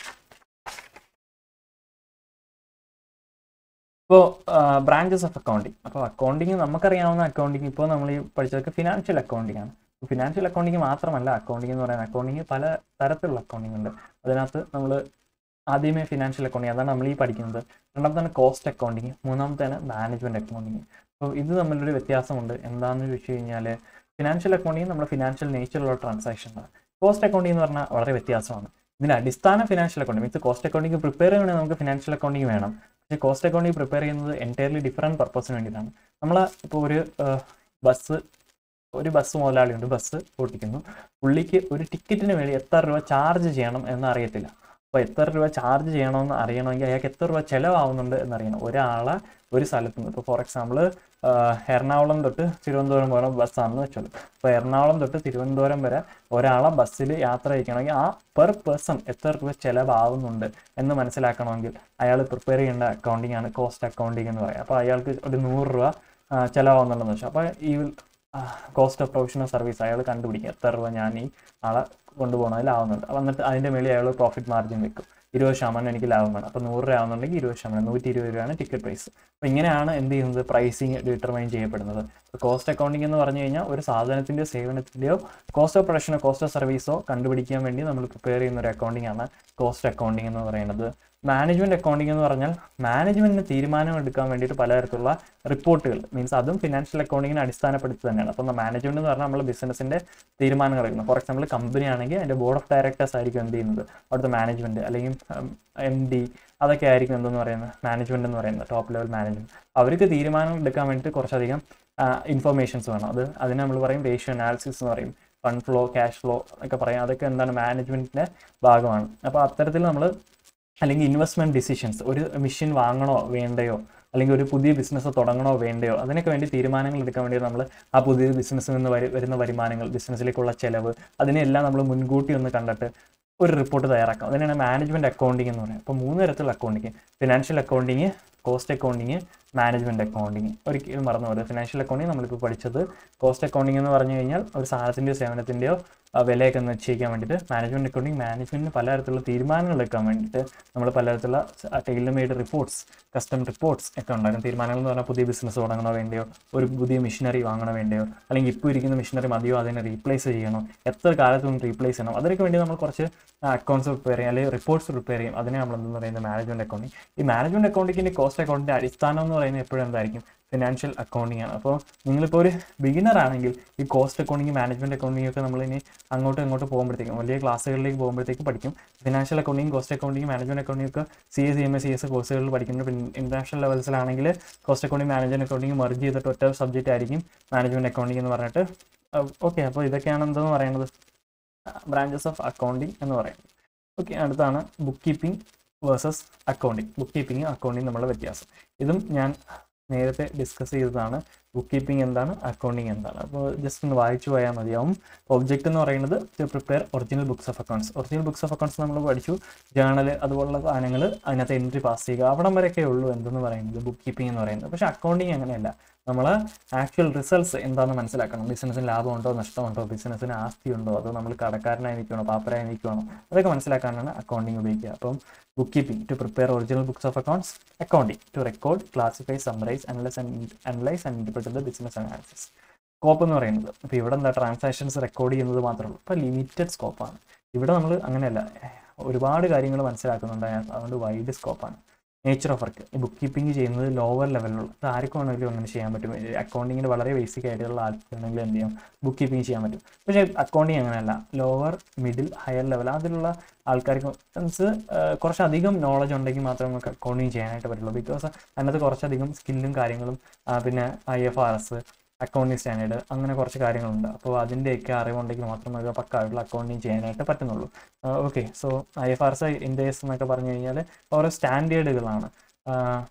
Speaker 1: ഇപ്പോൾ branches of accounting അപ്പോൾ accounting നമുക്കറിയാവുന്ന accounting ഇപ്പോൾ നമ്മൾ ഈ പഠിച്ചതൊക്കെ ഫിനാൻഷ്യൽ അക്കൗണ്ടിങ് ആണ് ഫിനാൻഷ്യൽ അക്കൗണ്ടിങ് മാത്രമല്ല അക്കൗണ്ടിങ് എന്ന് പറയുന്നത് അക്കൗണ്ടിങ് പല തരത്തിലുള്ള അക്കൗണ്ടിങ് ഉണ്ട് അതിനകത്ത് നമ്മൾ ആദ്യമേ ഫിനാൻഷ്യൽ അക്കൗണ്ടിങ് അതാണ് നമ്മൾ ഈ പഠിക്കുന്നത് രണ്ടാമത്താണ് കോസ്റ്റ് അക്കൗണ്ടിങ് മൂന്നാമത്തേണ് മാനേജ്മെൻറ്റ് അക്കൗണ്ടിങ് അപ്പോൾ ഇത് തമ്മിലൊരു വ്യത്യാസമുണ്ട് എന്താണെന്ന് ചോദിച്ചു കഴിഞ്ഞാൽ ഫിനാൻഷ്യൽ അക്കൗണ്ടിങ് നമ്മുടെ ഫിനാൻഷ്യൽ നേച്ചറുള്ള ട്രാൻസാക്ഷനാണ് കോസ്റ്റ് അക്കൗണ്ടിങ് എന്ന് പറഞ്ഞാൽ വളരെ വ്യത്യാസമാണ് ഇതിൻ്റെ അടിസ്ഥാന financial accounting means cost accounting prepare ചെയ്യണമെങ്കിൽ നമുക്ക് ഫിനാൻഷ്യൽ അക്കൗണ്ടിങ് വേണം പക്ഷേ കോസ്റ്റ് അക്കൗണ്ടിങ് പ്രിപ്പയർ ചെയ്യുന്നത് എൻറ്റയർലി ഡിഫറെൻറ്റ് പർപ്പസിന് വേണ്ടിയിട്ടാണ് നമ്മൾ ഇപ്പോൾ ഒരു ബസ് ഒരു ബസ് മുതലാളിയുണ്ട് ബസ് ഓട്ടിക്കുന്നു പുള്ളിക്ക് ഒരു ടിക്കറ്റിന് വേണ്ടി എത്ര രൂപ ചാർജ് ചെയ്യണം എന്ന് അറിയത്തില്ല അപ്പോൾ എത്ര രൂപ ചാർജ് ചെയ്യണമെന്ന് അറിയണമെങ്കിൽ അയാൾക്ക് എത്ര രൂപ ചിലവാകുന്നുണ്ട് എന്നറിയണം ഒരാളെ ഒരു സ്ഥലത്ത് നിന്ന് ഇപ്പോൾ ഫോർ എക്സാമ്പിൾ എറണാകുളം തൊട്ട് തിരുവനന്തപുരം വരെ ബസ്സാണെന്ന് വെച്ചോളൂ അപ്പോൾ എറണാകുളം തൊട്ട് തിരുവനന്തപുരം വരെ ഒരാളെ ബസ്സിൽ യാത്ര ചെയ്യിക്കണമെങ്കിൽ ആ പെർ പേഴ്സൺ എത്ര രൂപ ചിലവാകുന്നുണ്ട് എന്ന് മനസ്സിലാക്കണമെങ്കിൽ അയാൾ പ്രിപ്പയർ ചെയ്യേണ്ട അക്കൗണ്ടിങ് ആണ് കോസ്റ്റ് അക്കൗണ്ടിങ് എന്ന് പറയുക അപ്പോൾ അയാൾക്ക് ഒരു നൂറ് രൂപ ചിലവാകുന്നുണ്ടെന്ന് വെച്ചാൽ അപ്പോൾ ഈ കോസ്റ്റ് ഓഫ് പ്രൊഫഷണൽ സർവീസ് അയാൾ കണ്ടുപിടിക്കുക എത്ര രൂപ ഞാൻ ഈ ആളെ കൊണ്ടുപോകണതിലാവുന്നുണ്ട് അപ്പോൾ എന്നിട്ട് അതിൻ്റെ മേളിൽ അയാൾ പ്രോഫിറ്റ് മാർജിൻ വെക്കും ഇരുപത് ശതമാനം എനിക്ക് ലാഭം വേണം അപ്പോൾ നൂറ് രൂപ ആവുന്നുണ്ടെങ്കിൽ ഇരുപത് ശതമാനം നൂറ്റി ഇരുപത് രൂപയാണ് ടിക്കറ്റ് പ്രൈസ് അപ്പോൾ ഇങ്ങനെയാണ് എന്ത് ചെയ്യുന്നത് പ്രൈസിങ് ഡിറ്റർമൈൻ ചെയ്യപ്പെടുന്നത് ഇപ്പോൾ കോസ്റ്റ് അക്കൗണ്ടിങ് എന്ന് പറഞ്ഞു കഴിഞ്ഞാൽ ഒരു സാധനത്തിൻ്റെയോ സേവനത്തിൻ്റെയോ കോസ്റ്റ് ഓഫ് പ്രൊഡക്ഷനോ കോസ്റ്റ് ഓഫ് സർവീസോ കണ്ടുപിടിക്കാൻ വേണ്ടി നമ്മൾ പ്രിപ്പയർ ചെയ്യുന്ന ഒരു അക്കൗണ്ടിങ് ആണ് കോസ്റ്റ് അക്കൗണ്ടിങ് എന്ന് പറയുന്നത് മാനേജ്മെന്റ് അക്കൗണ്ടിങ് എന്ന് പറഞ്ഞാൽ മാനേജ്മെന്റിന് തീരുമാനം എടുക്കാൻ വേണ്ടിയിട്ട് പലതരത്തിലുള്ള റിപ്പോർട്ടുകൾ മീൻസ് അതും ഫിനാൻഷ്യൽ അക്കൗണ്ടിങ്ങിനെ അടിസ്ഥാനപ്പെടുത്തി തന്നെയാണ് അപ്പം മാനേജ്മെന്റ് എന്ന് പറഞ്ഞാൽ നമ്മൾ ബിസിനസിന്റെ തീരുമാനങ്ങൾ എടുക്കുന്നത് ഫോർ എക്സാമ്പിൾ കമ്പനി ആണെങ്കിൽ അതിന്റെ ബോർഡ് ഓഫ് ഡയറക്ടേഴ്സ് ആയിരിക്കും എന്ത് ചെയ്യുന്നത് അവിടുത്തെ മാനേജ്മെന്റ് അല്ലെങ്കിൽ എം ഡി അതൊക്കെ ആയിരിക്കും എന്തെന്ന് പറയുന്നത് മാനേജ്മെന്റ് എന്ന് പറയുന്നത് ടോപ്പ് ലെവൽ മാനേജ്മെന്റ് അവർക്ക് തീരുമാനം എടുക്കാൻ വേണ്ടിയിട്ട് കുറച്ചധികം ഇൻഫർമേഷൻസ് വേണം അത് അതിനെ നമ്മൾ പറയും റേഷ്യോ അനാലിസിസ് എന്ന് പറയും ഫണ്ട് ഫ്ലോ ക്യാഷ് ഫ്ലോ ഒക്കെ പറയും അതൊക്കെ എന്താണ് മാനേജ്മെന്റിന്റെ ഭാഗമാണ് അപ്പോൾ അത്തരത്തിൽ നമ്മൾ അല്ലെങ്കിൽ ഇൻവെസ്റ്റ്മെന്റ് ഡിസിഷൻസ് ഒരു മെഷീൻ വാങ്ങണോ വേണ്ടയോ അല്ലെങ്കിൽ ഒരു പുതിയ ബിസിനസ് തുടങ്ങണോ വേണ്ടയോ അതിനൊക്കെ വേണ്ടി തീരുമാനങ്ങൾ എടുക്കാൻ വേണ്ടി നമ്മൾ ആ പുതിയ ബിസിനസ്സിൽ നിന്ന് വരി വരുന്ന വരുമാനങ്ങൾ ബിസിനസ്സിലേക്കുള്ള ചെലവ് അതിനെല്ലാം നമ്മൾ മുൻകൂട്ടി ഒന്ന് കണ്ടിട്ട് ഒരു റിപ്പോർട്ട് തയ്യാറാക്കാം അതിനാണ് മാനേജ്മെന്റ് അക്കൗണ്ടിങ് എന്ന് പറയുന്നത് അപ്പോൾ മൂന്ന് തരത്തിലുള്ള accounting financial accounting cost accounting management accounting ഒരിക്കലും മറന്നു പോകരുത് ഫിനാൻഷ്യൽ അക്കൗണ്ടിങ് നമ്മളിപ്പോൾ പഠിച്ചത് കോസ്റ്റ് അക്കൗണ്ടിങ് എന്ന് പറഞ്ഞു കഴിഞ്ഞാൽ ഒരു സാധനത്തിൻ്റെയോ സേവനത്തിൻ്റെയോ വിലയൊക്കെ നിശ്ചയിക്കാൻ വേണ്ടിയിട്ട് മാനേജ്മെന്റ് അക്കൗണ്ടിങ് മാനേജ്മെന്റിന് പലതരത്തിലുള്ള തീരുമാനങ്ങൾ എടുക്കാൻ വേണ്ടിയിട്ട് നമ്മൾ പലതരത്തിലുള്ള tailor made reports custom reports ഒക്കെ ഉണ്ടാകും തീരുമാനങ്ങൾ എന്ന് പറഞ്ഞാൽ പുതിയ ബിസിനസ് തുടങ്ങണോ വേണ്ടിയോ ഒരു പുതിയ മെഷീനറി വാങ്ങണോ വേണ്ടിയോ അല്ലെങ്കിൽ ഇപ്പോൾ ഇരിക്കുന്ന മെഷീനറി മതിയോ അതിനെ റീപ്ലേസ് ചെയ്യണോ എത്ര കാലത്തൊന്നും റീപ്ലേസ് ചെയ്യണം അതിനൊക്കെ വേണ്ടി നമ്മൾ കുറച്ച് അക്കൗണ്ട്സ് പ്രിപ്പയർ ചെയ്യും അല്ലെങ്കിൽ റിപ്പോർട്ട്സ് പ്രിപ്പയർ ചെയ്യും അതിനെ നമ്മൾ എന്തെന്ന് പറയുന്നത് മാനേജ്മെന്റ് അക്കൗണ്ടിങ് ഈ മാനേജ്മെന്റ് അക്കൗണ്ടിങ്ങിൻ്റെ കോസ്റ്റ് അക്കൗണ്ടിൻ്റെ അടിസ്ഥാനം എന്ന് പറയുന്നത് എപ്പോഴും എന്തായിരിക്കും ഫിനാൻഷ്യൽ അക്കൗണ്ടിങ് ആണ് അപ്പോൾ നിങ്ങളിപ്പോൾ ഒരു ബിഗിനർ ആണെങ്കിൽ ഈ കോസ്റ്റ് അക്കൗണ്ടിങ് മാനേജ്മെന്റ് അക്കൗണ്ടിങ് ഒക്കെ നമ്മൾ ഇനി അങ്ങോട്ടും ഇങ്ങോട്ട് പോകുമ്പോഴത്തേക്കും വലിയ ക്ലാസ്സുകളിലേക്ക് പോകുമ്പോഴത്തേക്കും പഠിക്കും financial accounting cost accounting management accounting ഒക്കെ C S C M S C S കോഴ്സുകളിൽ പഠിക്കുന്നത് പിന്നെ ഇന്റർനാഷണൽ ലെവൽസിലാണെങ്കിൽ cost accounting management accounting merge ചെയ്തിട്ട് ഒറ്റ സബ്ജക്റ്റ് ആയിരിക്കും മാനേജ്മെന്റ് അക്കൗണ്ടിങ് എന്ന് പറഞ്ഞിട്ട് ഓക്കെ അപ്പോൾ ഇതൊക്കെയാണ് എന്തെന്ന് പറയുന്നത് ബ്രാഞ്ചസ് ഓഫ് അക്കൗണ്ടിങ് എന്ന് പറയുന്നത് ഓക്കെ അടുത്താണ് book keeping versus accounting book keeping accounting തമ്മിലുള്ള വ്യത്യാസം ഇതും ഞാൻ നേരത്തെ ഡിസ്കസ് ചെയ്തതാണ് ബുക്ക് കീപ്പിംഗ് എന്താണ് അക്കൗണ്ടിങ് എന്താണ് അപ്പോൾ ജസ്റ്റ് ഒന്ന് വായിച്ചു പോയാൽ മതിയാവും ഒബ്ജക്റ്റ് എന്ന് പറയുന്നത് to prepare original books of accounts original books of accounts നമ്മൾ പഠിച്ചു ജേണൽ അതുപോലുള്ള സാധനങ്ങൾ അതിനകത്ത് എൻട്രി പാസ് ചെയ്യുക അവിടം വരെയൊക്കെ ഉള്ളൂ എന്തെന്ന് പറയുന്നത് ബുക്ക് കീപ്പിംഗ് എന്ന് പറയുന്നത് പക്ഷേ അക്കൗണ്ടിങ് അങ്ങനെയല്ല നമ്മൾ ആക്ച്വൽ റിസൾട്ട്സ് എന്താണെന്ന് മനസ്സിലാക്കണം ബിസിനസ്സിന് ലാഭമുണ്ടോ നഷ്ടമുണ്ടോ ബിസിനസ്സിന് ആസ്തിയുണ്ടോ അതോ നമ്മൾ കടക്കാരനായി നിൽക്കണോ പാപ്പരായി നിൽക്കണോ അതൊക്കെ മനസ്സിലാക്കാനാണ് അക്കൗണ്ടിങ് ഉപയോഗിക്കുക അപ്പം book keeping to prepare original books of accounts accounting to record classify summarise analyse analyse and interpret the business analysis scope എന്ന് പറയുന്നത് ഇപ്പോൾ ഇവിടെ എന്താ ട്രാൻസാക്ഷൻസ് റെക്കോർഡ് ചെയ്യുന്നത് മാത്രമേ ഉള്ളൂ ഇപ്പോൾ ലിമിറ്റഡ് സ്കോപ്പാണ് ഇവിടെ നമ്മൾ അങ്ങനെയല്ല ഒരുപാട് കാര്യങ്ങൾ മനസ്സിലാക്കുന്നുണ്ട് അതുകൊണ്ട് വൈഡ് സ്കോപ്പാണ് നേച്ചർ ഓഫ് വർക്ക് ഈ ബുക്ക് കീപ്പിംഗ് ചെയ്യുന്നത് ലോവർ ലെവലിലുള്ള അത് ആർക്കും വേണമെങ്കിലും അങ്ങനെ ചെയ്യാൻ പറ്റും അക്കൗണ്ടിങ്ങിന് വളരെ ബേസിക് ആയിട്ടുള്ള ആൾക്കാണെങ്കിൽ എന്ത് ചെയ്യും ബുക്ക് കീപ്പിംഗ് ചെയ്യാൻ പറ്റും പക്ഷേ അക്കൗണ്ടിങ് അങ്ങനെയല്ല ലോവർ മിഡിൽ ഹയർ ലെവൽ അതിലുള്ള ആൾക്കാർക്ക് മീൻസ് കുറച്ചധികം നോളജ് ഉണ്ടെങ്കിൽ മാത്രമേ നമുക്ക് അക്കൗണ്ടിങ് ചെയ്യാനായിട്ട് പറ്റുള്ളൂ ബിക്കോസ് അതിനകത്ത് കുറച്ചധികം സ്കില്ലും കാര്യങ്ങളും പിന്നെ I F R S accounting standard അങ്ങനെ കുറച്ച് കാര്യങ്ങളുണ്ട് അപ്പോൾ അതിൻ്റെയൊക്കെ അറിവുണ്ടെങ്കിൽ മാത്രമേ നമുക്ക് പക്കായിട്ടുള്ള അക്കൗണ്ടിങ് ചെയ്യാനായിട്ട് പറ്റുന്നുള്ളൂ okay so I F R S Ind AS എന്നൊക്കെ പറഞ്ഞു കഴിഞ്ഞാൽ ഓരോ സ്റ്റാൻഡേർഡുകളാണ്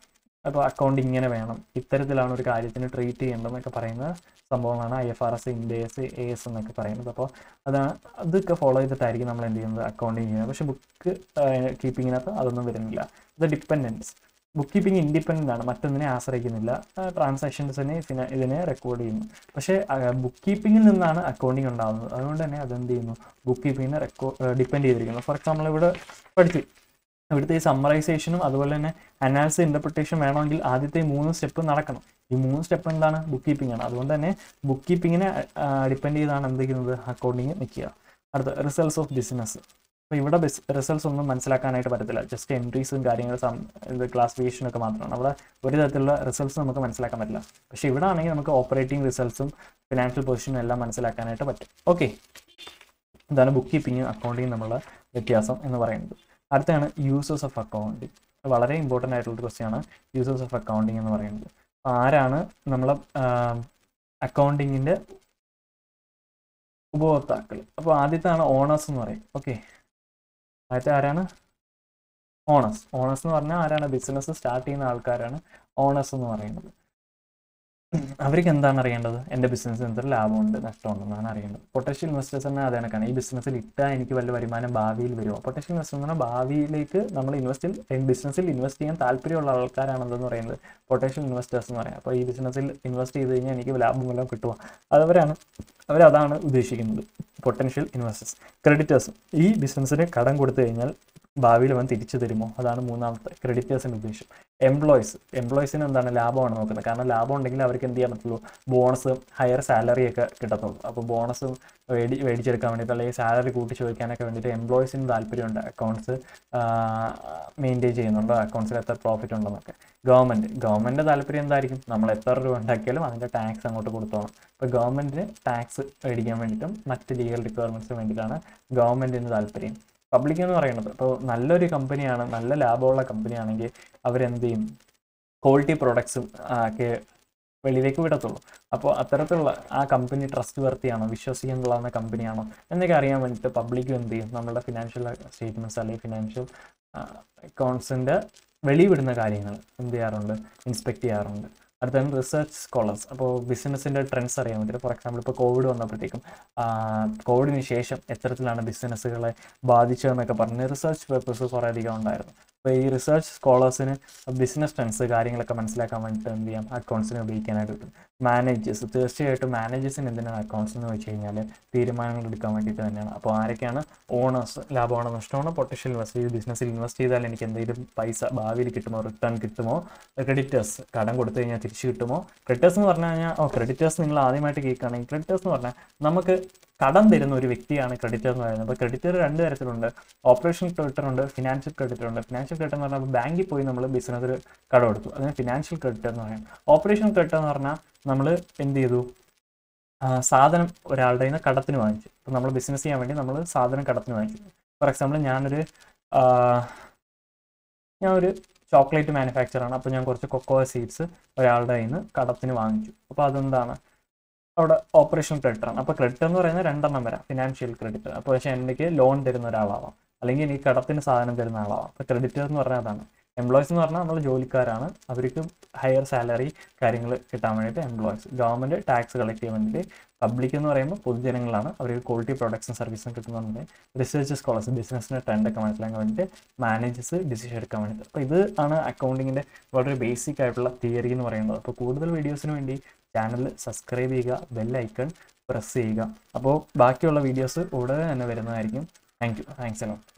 Speaker 1: അപ്പോൾ അക്കൗണ്ട് ഇങ്ങനെ വേണം ഇത്തരത്തിലാണ് ഒരു കാര്യത്തിന് ട്രീറ്റ് ചെയ്യേണ്ടതെന്നൊക്കെ പറയുന്ന സംഭവമാണ് I F R S Ind A S എന്നൊക്കെ പറയുന്നത് അപ്പോൾ അതാണ് അതൊക്കെ ഫോളോ ചെയ്തിട്ടായിരിക്കും നമ്മൾ എന്ത് ചെയ്യുന്നത് അക്കൗണ്ടിങ് ചെയ്യുന്നത് പക്ഷേ ബുക്ക് കീപ്പിങ്ങിനകത്ത് അതൊന്നും വരുന്നില്ല ഇത് ഡിപ്പെൻഡൻസ് ബുക്ക് കീപ്പിംഗ് ഇൻഡിപെൻഡൻ്റ് ആണ് മറ്റൊന്നിനെ ആശ്രയിക്കുന്നില്ല ട്രാൻസാക്ഷൻസിനെ ഫിന ഇതിനെ റെക്കോർഡ് ചെയ്യുന്നു പക്ഷേ ബുക്ക് കീപ്പിങ്ങിൽ നിന്നാണ് അക്കൗണ്ടിങ് ഉണ്ടാകുന്നത് അതുകൊണ്ട് തന്നെ അതെന്ത് ചെയ്യുന്നു ബുക്ക് കീപ്പിങ്ങിനെ റെക്കോ ഡിപ്പെൻഡ് ചെയ്തിരിക്കുന്നു ഫോർ എക്സാമ്പിൾ ഇവിടെ പഠിച്ചു ഇവിടുത്തെ ഈ സമ്മറൈസേഷനും അതുപോലെ തന്നെ അനാലിസിസ് ഇൻ്റർപ്രിട്ടേഷൻ വേണമെങ്കിൽ ആദ്യത്തെ ഈ മൂന്ന് സ്റ്റെപ്പ് നടക്കണം ഈ മൂന്ന് സ്റ്റെപ്പ് എന്താണ് ബുക്ക് കീപ്പിംഗ് ആണ് അതുകൊണ്ട് തന്നെ ബുക്ക് കീപ്പിങ്ങിനെ ഡിപ്പെൻഡ് ചെയ്താണ് എന്ത് ചെയ്യുന്നത് അക്കൗണ്ടിങ് നിൽക്കുക അടുത്ത റിസൾട്ട്സ് ഓഫ് ബിസിനസ് അപ്പോൾ ഇവിടെ ബിസ് റിസൾട്ട്സ് ഒന്നും മനസ്സിലാക്കാനായിട്ട് പറ്റത്തില്ല ജസ്റ്റ് എൻട്രീസും കാര്യങ്ങളും സം ഇത് ക്ലാസിഫിക്കേഷനും ഒക്കെ മാത്രമാണ് അവിടെ ഒരു തരത്തിലുള്ള റിസൾട്ട്സ് നമുക്ക് മനസ്സിലാക്കാൻ പറ്റില്ല പക്ഷേ ഇവിടെ ആണെങ്കിൽ നമുക്ക് ഓപ്പറേറ്റിംഗ് റിസൾട്ട്സും ഫിനാൻഷ്യൽ പൊസിഷനും എല്ലാം മനസ്സിലാക്കാനായിട്ട് പറ്റും ഓക്കെ ഇതാണ് ബുക്ക് കീപ്പിങ്ങും അക്കൗണ്ടിങ്ങും തമ്മിലുള്ള വ്യത്യാസം എന്ന് പറയുന്നത് അടുത്താണ് യൂസേഴ്സ് ഓഫ് അക്കൗണ്ടിങ് വളരെ ഇമ്പോർട്ടൻ്റ് ആയിട്ടുള്ള ക്വസ്റ്റ്യൻ ആണ് യൂസേഴ്സ് ഓഫ് അക്കൗണ്ടിങ് എന്ന് പറയുന്നത് അപ്പോൾ ആരാണ് നമ്മളെ അക്കൗണ്ടിങ്ങിൻ്റെ ഉപഭോക്താക്കൾ അപ്പോൾ ആദ്യത്താണ് ഓണേഴ്സ് എന്ന് പറയും ഓക്കെ ആദ്യത്തെ ആരാണ് ഓണേഴ്സ് ഓണേഴ്സ് എന്ന് പറഞ്ഞാൽ ആരാണ് ബിസിനസ് സ്റ്റാർട്ട് ചെയ്യുന്ന ആൾക്കാരാണ് ഓണേഴ്സ് എന്ന് പറയുന്നത് അവർക്ക് എന്താണ് അറിയേണ്ടത് എൻ്റെ ബിസിനസ് എന്തൊരു ലാഭമുണ്ട് നഷ്ടമുണ്ടെന്നാണ് അറിയേണ്ടത് പൊട്ടൻഷ്യൽ ഇൻവെസ്റ്റേഴ്സ് തന്നെ അതേ കണക്കാണ് ഈ ബിസിനസ്സിൽ ഇട്ടാൽ എനിക്ക് വല്ല വരുമാനം ഭാവിയിൽ വരുമോ പൊട്ടൻഷ്യൽ ഇൻവെസ്റ്റർ എന്ന് പറഞ്ഞാൽ ഭാവിയിലേക്ക് നമ്മൾ ഇൻവെസ്റ്റിൽ ബിസിനസ്സിൽ ഇൻവെസ്റ്റ് ചെയ്യാൻ താല്പര്യമുള്ള ആൾക്കാരാണെന്ന് പറയുന്നത് പൊട്ടൻഷ്യൽ ഇൻവെസ്റ്റേഴ്സ് എന്ന് പറയാം അപ്പോൾ ഈ ബിസിനസ്സിൽ ഇൻവെസ്റ്റ് ചെയ്ത് കഴിഞ്ഞാൽ എനിക്ക് ലാഭം വല്ലതും കിട്ടുമോ അതവരാണ് അവരതാണ് ഉദ്ദേശിക്കുന്നത് പൊട്ടൻഷ്യൽ ഇൻവെസ്റ്റേഴ്സ് ക്രെഡിറ്റേഴ്സ് ഈ ബിസിനസ്സിന് കടം കൊടുത്തു കഴിഞ്ഞാൽ ഭാവിയിൽ അവൻ തിരിച്ചു തരുമോ അതാണ് മൂന്നാമത്തെ ക്രെഡിറ്റേഴ്സിൻ്റെ ഉദ്ദേശം എംപ്ലോയീസ് എംപ്ലോയീസിന് എന്താണ് ലാഭമാണ് നോക്കുന്നത് കാരണം ലാഭം ഉണ്ടെങ്കിൽ അവർക്ക് എന്ത് ചെയ്യാൻ പറ്റുള്ളൂ ബോണസ് ഹയർ സാലറി ഒക്കെ കിട്ടത്തുള്ളൂ അപ്പോൾ ബോണസ് മേടി മേടിച്ചെടുക്കാൻ വേണ്ടിയിട്ട് അല്ലെങ്കിൽ സാലറി കൂട്ടി ചോദിക്കാനൊക്കെ വേണ്ടിയിട്ട് എംപ്ലോയീസിന് താല്പര്യമുണ്ട് അക്കൗണ്ട്സ് മെയിൻറ്റെയിൻ ചെയ്യുന്നുണ്ടോ അക്കൗണ്ട്സിൽ എത്ര പ്രോഫിറ്റ് ഉണ്ടെന്നൊക്കെ ഗവൺമെൻറ് ഗവൺമെൻറ് താല്പര്യം എന്തായിരിക്കും നമ്മൾ എത്ര രൂപ ഉണ്ടാക്കിയാലും അതിൻ്റെ ടാക്സ് അങ്ങോട്ട് കൊടുത്തോണം ഇപ്പോൾ ഗവൺമെൻറ്റിന് ടാക്സ് മേടിക്കാൻ വേണ്ടിയിട്ടും മറ്റ് ലീഗൽ റിക്വയർമെൻറ്റ്സിന് വേണ്ടിയിട്ടാണ് ഗവൺമെൻറ്റിന് താല്പര്യം പബ്ലിക് എന്ന് പറയുന്നത് അപ്പോൾ നല്ലൊരു കമ്പനിയാണ് നല്ല ലാഭമുള്ള കമ്പനിയാണെങ്കിൽ അവരെന്ത് ചെയ്യും ക്വാളിറ്റി പ്രോഡക്ട്സും ഒക്കെ വെളിയിലേക്ക് വിടത്തുള്ളൂ അപ്പോൾ അത്തരത്തിലുള്ള ആ കമ്പനി ട്രസ്റ്റ് വർത്തിയാണോ വിശ്വസിക്കാൻ കൊള്ളാവുന്ന കമ്പനിയാണോ എന്നൊക്കെ അറിയാൻ വേണ്ടിയിട്ട് പബ്ലിക്കും എന്ത് ചെയ്യും നമ്മുടെ ഫിനാൻഷ്യൽ സ്റ്റേറ്റ്മെൻറ്റ്സ് അല്ലെങ്കിൽ ഫിനാൻഷ്യൽ അക്കൗണ്ട്സിൻ്റെ വെളിവിടുന്ന കാര്യങ്ങൾ എന്ത് ചെയ്യാറുണ്ട് ഇൻസ്പെക്ട് ചെയ്യാറുണ്ട് അടുത്താണ് റിസർച്ച് സ്കോളേഴ്സ് അപ്പോൾ ബിസിനസ്സിൻ്റെ ട്രെൻഡ്സ് അറിയാൻ പറ്റില്ല ഫോർ എക്സാമ്പിൾ ഇപ്പോൾ കോവിഡ് വന്നപ്പോഴത്തേക്കും കോവിഡിന് ശേഷം എത്തരത്തിലാണ് ബിസിനസ്സുകളെ ബാധിച്ചതെന്നൊക്കെ പറഞ്ഞ് റിസർച്ച് പേപ്പേഴ്സ് കുറേ അധികം ഉണ്ടായിരുന്നു അപ്പോൾ ഈ റിസർച്ച് സ്കോളേഴ്സിന് ബിസിനസ് ട്രെൻഡ്സ് കാര്യങ്ങളൊക്കെ മനസ്സിലാക്കാൻ വേണ്ടിയിട്ട് എന്ത് ചെയ്യാം അക്കൗണ്ട്സിനെ ഉപയോഗിക്കാനായിട്ട് കിട്ടും മാനേജേഴ്സ് തീർച്ചയായിട്ടും മാനേജേഴ്സിന് എന്തിനാണ് അക്കൗണ്ട്സ് എന്ന് വെച്ച് കഴിഞ്ഞാൽ തീരുമാനങ്ങൾ എടുക്കാൻ വേണ്ടിയിട്ട് തന്നെയാണ് അപ്പോൾ ആരൊക്കെയാണ് ഓണേഴ്സ് ലാഭമാണോ നഷ്ടമാണോ പൊട്ടൻഷ്യൽ ഇൻവെസ്റ്റ് ചെയ്ത് ബിസിനസ്സിൽ ഇൻവെസ്റ്റ് ചെയ്താൽ എനിക്ക് എന്തെങ്കിലും പൈസ ഭാവിയിൽ കിട്ടുമോ റിട്ടേൺ കിട്ടുമോ ക്രെഡിറ്റേഴ്സ് കടം കൊടുത്തു കഴിഞ്ഞാൽ തിരിച്ചു കിട്ടുമോ ക്രെഡിറ്റേഴ്സ് എന്ന് പറഞ്ഞു കഴിഞ്ഞാൽ ഓ ക്രെഡിറ്റേഴ്സ് നിങ്ങൾ ആദ്യമായിട്ട് കേൾക്കുകയാണെങ്കിൽ ക്രെഡിറ്റേഴ്സ് എന്ന് പറഞ്ഞാൽ നമുക്ക് കടം തരുന്ന ഒരു വ്യക്തിയാണ് ക്രെഡിറ്റർ എന്ന് പറയുന്നത് അപ്പോൾ ക്രെഡിറ്റർ രണ്ട് തരത്തിലുണ്ട് ഓപ്പറേഷൻ ക്രെഡിറ്റർ ഉണ്ട് ഫിനാൻഷ്യൽ ക്രെഡിറ്റർ ഉണ്ട് ഫിനാൻഷ്യൽ ക്രെഡിറ്റർ എന്ന് പറഞ്ഞാൽ ബാങ്കിൽ പോയി നമ്മൾ ബിസിനസ്സിൽ കടം എടുത്തു അതിന് ഫിനാൻഷ്യൽ ക്രെഡിറ്റർ എന്ന് പറയും ഓപ്പറേഷൻ ക്രെഡിറ്റർ എന്ന് പറഞ്ഞാൽ നമ്മൾ എന്ത് ചെയ്തു സാധനം ഒരാളുടെ നിന്ന് കടത്തിന് വാങ്ങിച്ചു ഇപ്പോൾ നമ്മൾ ബിസിനസ് ചെയ്യാൻ വേണ്ടി നമ്മൾ സാധനം കടത്തിന് വാങ്ങിച്ചു ഫോർ എക്സാമ്പിൾ ഞാനൊരു ഞാൻ ഒരു ചോക്ലേറ്റ് മാനുഫാക്ചറാണ് അപ്പോൾ ഞാൻ കുറച്ച് കൊക്കോ സീഡ്സ് ഒരാളുടെ കയ്യിൽ നിന്ന് കടത്തിന് വാങ്ങിച്ചു അപ്പോൾ അതെന്താണ് അവിടെ ഓപ്പറേഷൻ ക്രെഡിറ്റർ ആണ് അപ്പോൾ ക്രെഡിറ്റർ എന്ന് പറയുന്നത് രണ്ടെണ്ണം വരാം ഫിനാൻഷ്യൽ ക്രെഡിറ്റർ അപ്പോൾ പക്ഷേ എനിക്ക് ലോൺ തരുന്ന ഒരാളാവാം അല്ലെങ്കിൽ എനിക്ക് കടത്തിന് സാധനം തരുന്ന ആളാവാം അപ്പോൾ ക്രെഡിറ്റർ എന്ന് പറഞ്ഞാൽ അതാണ് എംപ്ലോയീസ് എന്ന് പറഞ്ഞാൽ നമ്മൾ ജോലിക്കാരാണ് അവർക്ക് ഹയർ സാലറി കാര്യങ്ങൾ കിട്ടാൻ വേണ്ടിയിട്ട് എംപ്ലോയീസ് ഗവൺമെൻറ് ടാക്സ് കളക്ട് ചെയ്യാൻ വേണ്ടിയിട്ട് പബ്ലിക് എന്ന് പറയുമ്പോൾ പൊതുജനങ്ങളാണ് അവർക്ക് ക്വാളിറ്റി പ്രൊഡക്ട്സും സർവീസും കിട്ടുന്നുണ്ട് റിസർച്ച് സ്കോളേഴ്സ് ബിസിനസ്സിൻ്റെ ട്രെൻഡൊക്കെ മനസ്സിലാക്കാൻ വേണ്ടിയിട്ട് മാനേജേഴ്സ് ഡിസിഷൻ എടുക്കാൻ വേണ്ടിയിട്ട് അപ്പോൾ ഇത് ആണ് അക്കൗണ്ടിങ്ങിൻ്റെ വളരെ ബേസിക് ആയിട്ടുള്ള തിയറി എന്ന് പറയുന്നത് അപ്പോൾ കൂടുതൽ വീഡിയോസിന് വേണ്ടി ചാനൽ സബ്സ്ക്രൈബ് ചെയ്യുക ബെൽ ഐക്കൺ പ്രസ് ചെയ്യുക അപ്പോൾ ബാക്കിയുള്ള വീഡിയോസ് ഉടനെ തന്നെ വരുന്നതായിരിക്കും താങ്ക് യു താങ്ക്സ് എല്ലാം